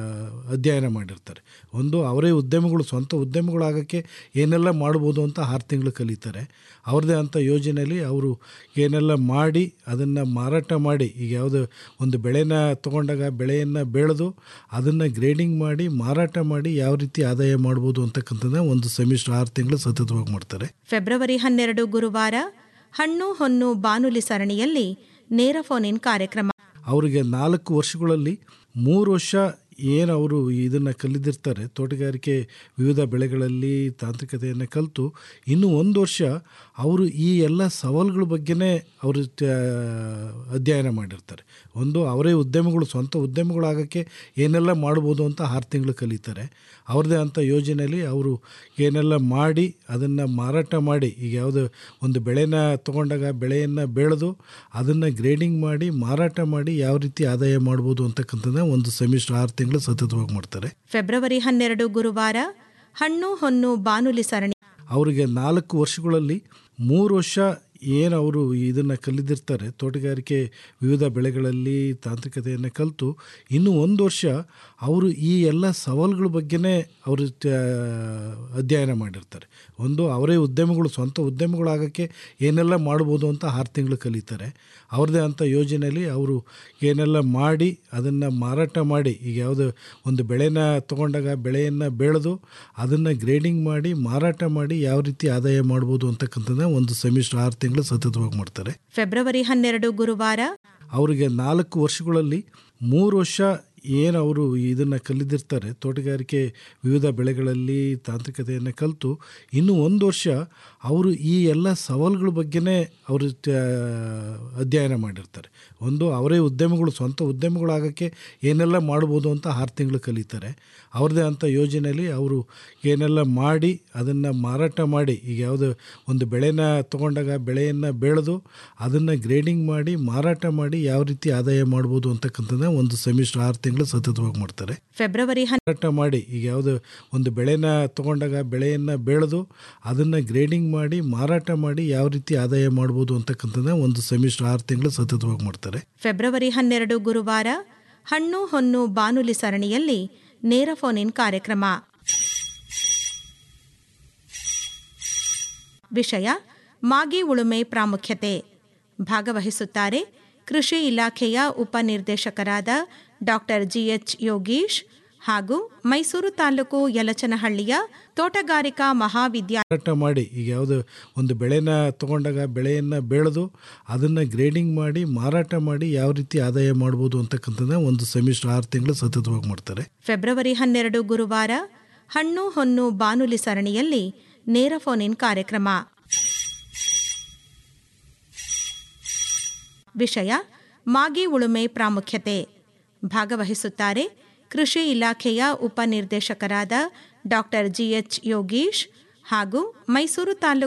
ಅಧ್ಯಯನ ಮಾಡಿರ್ತಾರೆ ಒಂದು ಅವರೇ ಉದ್ಯಮಗಳು ಸ್ವಂತ ಉದ್ಯಮಗಳಾಗೋಕ್ಕೆ ಏನೆಲ್ಲ ಮಾಡ್ಬೋದು ಅಂತ ಆರು ತಿಂಗಳು ಕಲಿತಾರೆ ಅವ್ರದ್ದೇ ಅಂಥ ಯೋಜನೆಯಲ್ಲಿ ಅವರು ಏನೆಲ್ಲ ಮಾಡಿ ಅದನ್ನು ಮಾರಾಟ ಮಾಡಿ ಈಗ ಯಾವುದೋ ಒಂದು ಬೆಳೆನ ತೊಗೊಂಡಾಗ ಬೆಳೆಯನ್ನು ಬೆಳೆದು ಅದನ್ನು ಗ್ರೇಡಿಂಗ್ ಮಾಡಿ ಮಾರಾಟ ಮಾಡಿ ಯಾವ ರೀತಿ ಆದಾಯ ಮಾಡ್ಬೋದು ಅಂತಕ್ಕಂಥದ್ದನ್ನ ಒಂದು ಸೆಮಿಸ್ಟರ್ ಆರು ತಿಂಗಳು ಸತತವಾಗಿ ಮಾಡ್ತಾರೆ ಫೆಬ್ರವರಿ ಹನ್ನೆರಡು ಗುರುವಾರ ಹಣ್ಣು ಹೊನ್ನು ಬಾನುಲಿ ಸರಣಿಯಲ್ಲಿ ನೇರ ಫೋನ್ ಇನ್ ಕಾರ್ಯಕ್ರಮ ಅವರಿಗೆ ನಾಲ್ಕು ವರ್ಷಗಳಲ್ಲಿ ಮೂರು ವರ್ಷ ಏನು ಅವರು ಇದನ್ನು ಕಲಿದಿರ್ತಾರೆ ತೋಟಗಾರಿಕೆ ವಿವಿಧ ಬೆಳೆಗಳಲ್ಲಿ ತಾಂತ್ರಿಕತೆಯನ್ನು ಕಲಿತು ಇನ್ನು ಒಂದು ವರ್ಷ ಅವರು ಈ ಎಲ್ಲ ಸವಾಲುಗಳ ಬಗ್ಗೆನೇ ಅವರು ತ- ಅಧ್ಯಯನ ಮಾಡಿರ್ತಾರೆ ಒಂದು ಅವರೇ ಉದ್ಯಮಗಳು ಸ್ವಂತ ಉದ್ಯಮಗಳಾಗೋಕ್ಕೆ ಏನೆಲ್ಲ ಮಾಡ್ಬೋದು ಅಂತ ಆರು ತಿಂಗಳು ಕಲಿತಾರೆ ಅವ್ರದ್ದೇ ಅಂಥ ಯೋಜನೆಯಲ್ಲಿ ಅವರು ಏನೆಲ್ಲ ಮಾಡಿ ಅದನ್ನು ಮಾರಾಟ ಮಾಡಿ ಈಗ ಯಾವುದೋ ಒಂದು ಬೆಳೆನ ತೊಗೊಂಡಾಗ ಬೆಳೆಯನ್ನು ಬೆಳೆದು ಅದನ್ನು ಗ್ರೇಡಿಂಗ್ ಮಾಡಿ ಮಾರಾಟ ಮಾಡಿ ಯಾವ ರೀತಿ ಆದಾಯ ಮಾಡ್ಬೋದು ಅಂತಕ್ಕಂಥದ್ದನ್ನ ಒಂದು ಸೆಮಿಸ್ಟರ್ ಆರು ತಿಂಗಳು ಸತತವಾಗಿ ಮಾಡ್ತಾರೆ ಫೆಬ್ರವರಿ ಹನ್ನೆರಡು ಗುರುವಾರ ಹಣ್ಣು ಹೊನ್ನು ಬಾನುಲಿ ಸರಣಿ ಅವರಿಗೆ ನಾಲ್ಕು ವರ್ಷಗಳಲ್ಲಿ ಮೂರು ವರ್ಷ ಏನು ಅವರು ಇದನ್ನು ಕಲಿದಿರ್ತಾರೆ ತೋಟಗಾರಿಕೆ ವಿವಿಧ ಬೆಳೆಗಳಲ್ಲಿ ತಾಂತ್ರಿಕತೆಯನ್ನು ಕಲಿತು ಇನ್ನು ಒಂದು ವರ್ಷ ಅವರು ಈ ಎಲ್ಲ ಸವಾಲುಗಳ ಬಗ್ಗೆನೇ ಅವರು ತ- ಅಧ್ಯಯನ ಮಾಡಿರ್ತಾರೆ ಒಂದು ಅವರೇ ಉದ್ಯಮಗಳು ಸ್ವಂತ ಉದ್ಯಮಗಳಾಗೋಕ್ಕೆ ಏನೆಲ್ಲ ಮಾಡ್ಬೋದು ಅಂತ ಆರು ತಿಂಗಳು ಕಲಿತಾರೆ ಅವ್ರದ್ದೇ ಅಂಥ ಯೋಜನೆಯಲ್ಲಿ ಅವರು ಏನೆಲ್ಲ ಮಾಡಿ ಅದನ್ನು ಮಾರಾಟ ಮಾಡಿ ಈಗ ಯಾವುದೋ ಒಂದು ಬೆಳೆನ ತೊಗೊಂಡಾಗ ಬೆಳೆಯನ್ನು ಬೆಳೆದು ಅದನ್ನು ಗ್ರೇಡಿಂಗ್ ಮಾಡಿ ಮಾರಾಟ ಮಾಡಿ ಯಾವ ರೀತಿ ಆದಾಯ ಮಾಡ್ಬೋದು ಅಂತಕ್ಕಂಥದ್ದನ್ನ ಒಂದು ಸೆಮಿಸ್ಟರ್ ಆರು ತಿಂಗಳು ಸತತವಾಗಿ ಮಾಡ್ತಾರೆ ಫೆಬ್ರವರಿ ಹನ್ನೆರಡು ಗುರುವಾರ ಅವರಿಗೆ ನಾಲ್ಕು ವರ್ಷಗಳಲ್ಲಿ ಮೂರು ವರ್ಷ ಏನು ಅವರು ಇದನ್ನು ಕಲಿದಿರ್ತಾರೆ ತೋಟಗಾರಿಕೆ ವಿವಿಧ ಬೆಳೆಗಳಲ್ಲಿ ತಾಂತ್ರಿಕತೆಯನ್ನು ಕಲಿತು ಇನ್ನು ಒಂದು ವರ್ಷ ಅವರು ಈ ಎಲ್ಲ ಸವಾಲುಗಳ ಬಗ್ಗೆನೇ ಅವರು ತ- ಅಧ್ಯಯನ ಮಾಡಿರ್ತಾರೆ ಒಂದು ಅವರೇ ಉದ್ಯಮಗಳು ಸ್ವಂತ ಉದ್ಯಮಗಳಾಗೋಕ್ಕೆ ಏನೆಲ್ಲ ಮಾಡ್ಬೋದು ಅಂತ ಆರು ತಿಂಗಳು ಕಲಿತಾರೆ ಅವ್ರದ್ದೇ ಅಂಥ ಯೋಜನೆಯಲ್ಲಿ ಅವರು ಏನೆಲ್ಲ ಮಾಡಿ ಅದನ್ನು ಮಾರಾಟ ಮಾಡಿ ಈಗ ಯಾವುದೋ ಒಂದು ಬೆಳೆನ ತೊಗೊಂಡಾಗ ಬೆಳೆಯನ್ನು ಬೆಳೆದು ಅದನ್ನು ಗ್ರೇಡಿಂಗ್ ಮಾಡಿ ಮಾರಾಟ ಮಾಡಿ ಯಾವ ರೀತಿ ಆದಾಯ ಮಾಡ್ಬೋದು ಅಂತಕ್ಕಂಥದ್ದನ್ನ ಒಂದು ಸೆಮಿಸ್ಟರ್ ಆರು ತಿಂಗಳು ಸತತವಾಗಿ ಮಾಡ್ತಾರೆ ಫೆಬ್ರವರಿ ಹನ್ ಮಾರಾಟ ಮಾಡಿ ಈಗ ಯಾವುದೋ ಒಂದು ಬೆಳೆನ ತೊಗೊಂಡಾಗ ಬೆಳೆಯನ್ನು ಬೆಳೆದು ಅದನ್ನು ಗ್ರೇಡಿಂಗ್ ಮಾಡಿ ಮಾರಾಟ ಮಾಡಿ ಯಾವ ರೀತಿ ಆದಾಯ ಮಾಡ್ಬೋದು ಅಂತಕ್ಕಂಥದ್ದನ್ನ ಒಂದು ಸೆಮಿಸ್ಟರ್ ಆರು ತಿಂಗಳು ಸತತವಾಗಿ ಮಾಡ್ತಾರೆ ಫೆಬ್ರವರಿ ಹನ್ನೆರಡು ಗುರುವಾರ ಹಣ್ಣು ಹೊನ್ನು ಬಾನುಲಿ ಸರಣಿಯಲ್ಲಿ ನೇರ ಫೋನ್ ಇನ್ ಕಾರ್ಯಕ್ರಮ ವಿಷಯ ಮಾಗಿ ಉಳುಮೆ ಪ್ರಾಮುಖ್ಯತೆ ಭಾಗವಹಿಸುತ್ತಾರೆ ಕೃಷಿ ಇಲಾಖೆಯ ಉಪನಿರ್ದೇಶಕರಾದ ಡಾಕ್ಟರ್ ಜಿಎಚ್ ಯೋಗೀಶ್ ಹಾಗೂ ಮೈಸೂರು ತಾಲೂಕು ಯಲಚನಹಳ್ಳಿಯ ತೋಟಗಾರಿಕಾ ಮಹಾವಿದ್ಯಾಲಯ ಮಾರಾಟ ಮಾಡಿ ಈಗ ಯಾವುದೋ ಒಂದು ಬೆಳೆನ ತೊಗೊಂಡಾಗ ಬೆಳೆಯನ್ನು ಬೆಳೆದು ಅದನ್ನು ಗ್ರೇಡಿಂಗ್ ಮಾಡಿ ಮಾರಾಟ ಮಾಡಿ ಯಾವ ರೀತಿ ಆದಾಯ ಮಾಡ್ಬೋದು ಅಂತಕ್ಕಂಥದ್ದನ್ನ ಒಂದು ಸೆಮಿಸ್ಟರ್ ಆರು ತಿಂಗಳು ಸತತವಾಗಿ ಮಾಡ್ತಾರೆ ಫೆಬ್ರವರಿ ಹನ್ನೆರಡು ಗುರುವಾರ ಹಣ್ಣು ಹೊನ್ನು ಬಾನುಲಿ ಸರಣಿಯಲ್ಲಿ ನೇರ ಫೋನ್ ಇನ್ ಕಾರ್ಯಕ್ರಮ ವಿಷಯ ಮಾಗಿ ಉಳುಮೆ ಪ್ರಾಮುಖ್ಯತೆ ಭಾಗವಹಿಸುತ್ತಾರೆ ಕೃಷಿ ಇಲಾಖೆಯ ಉಪನಿರ್ದೇಶಕರಾದ ಡಾಕ್ಟರ್ ಜಿಎಚ್ ಯೋಗೀಶ್ ಹಾಗೂ ಮೈಸೂರು ತಾಲೂಕು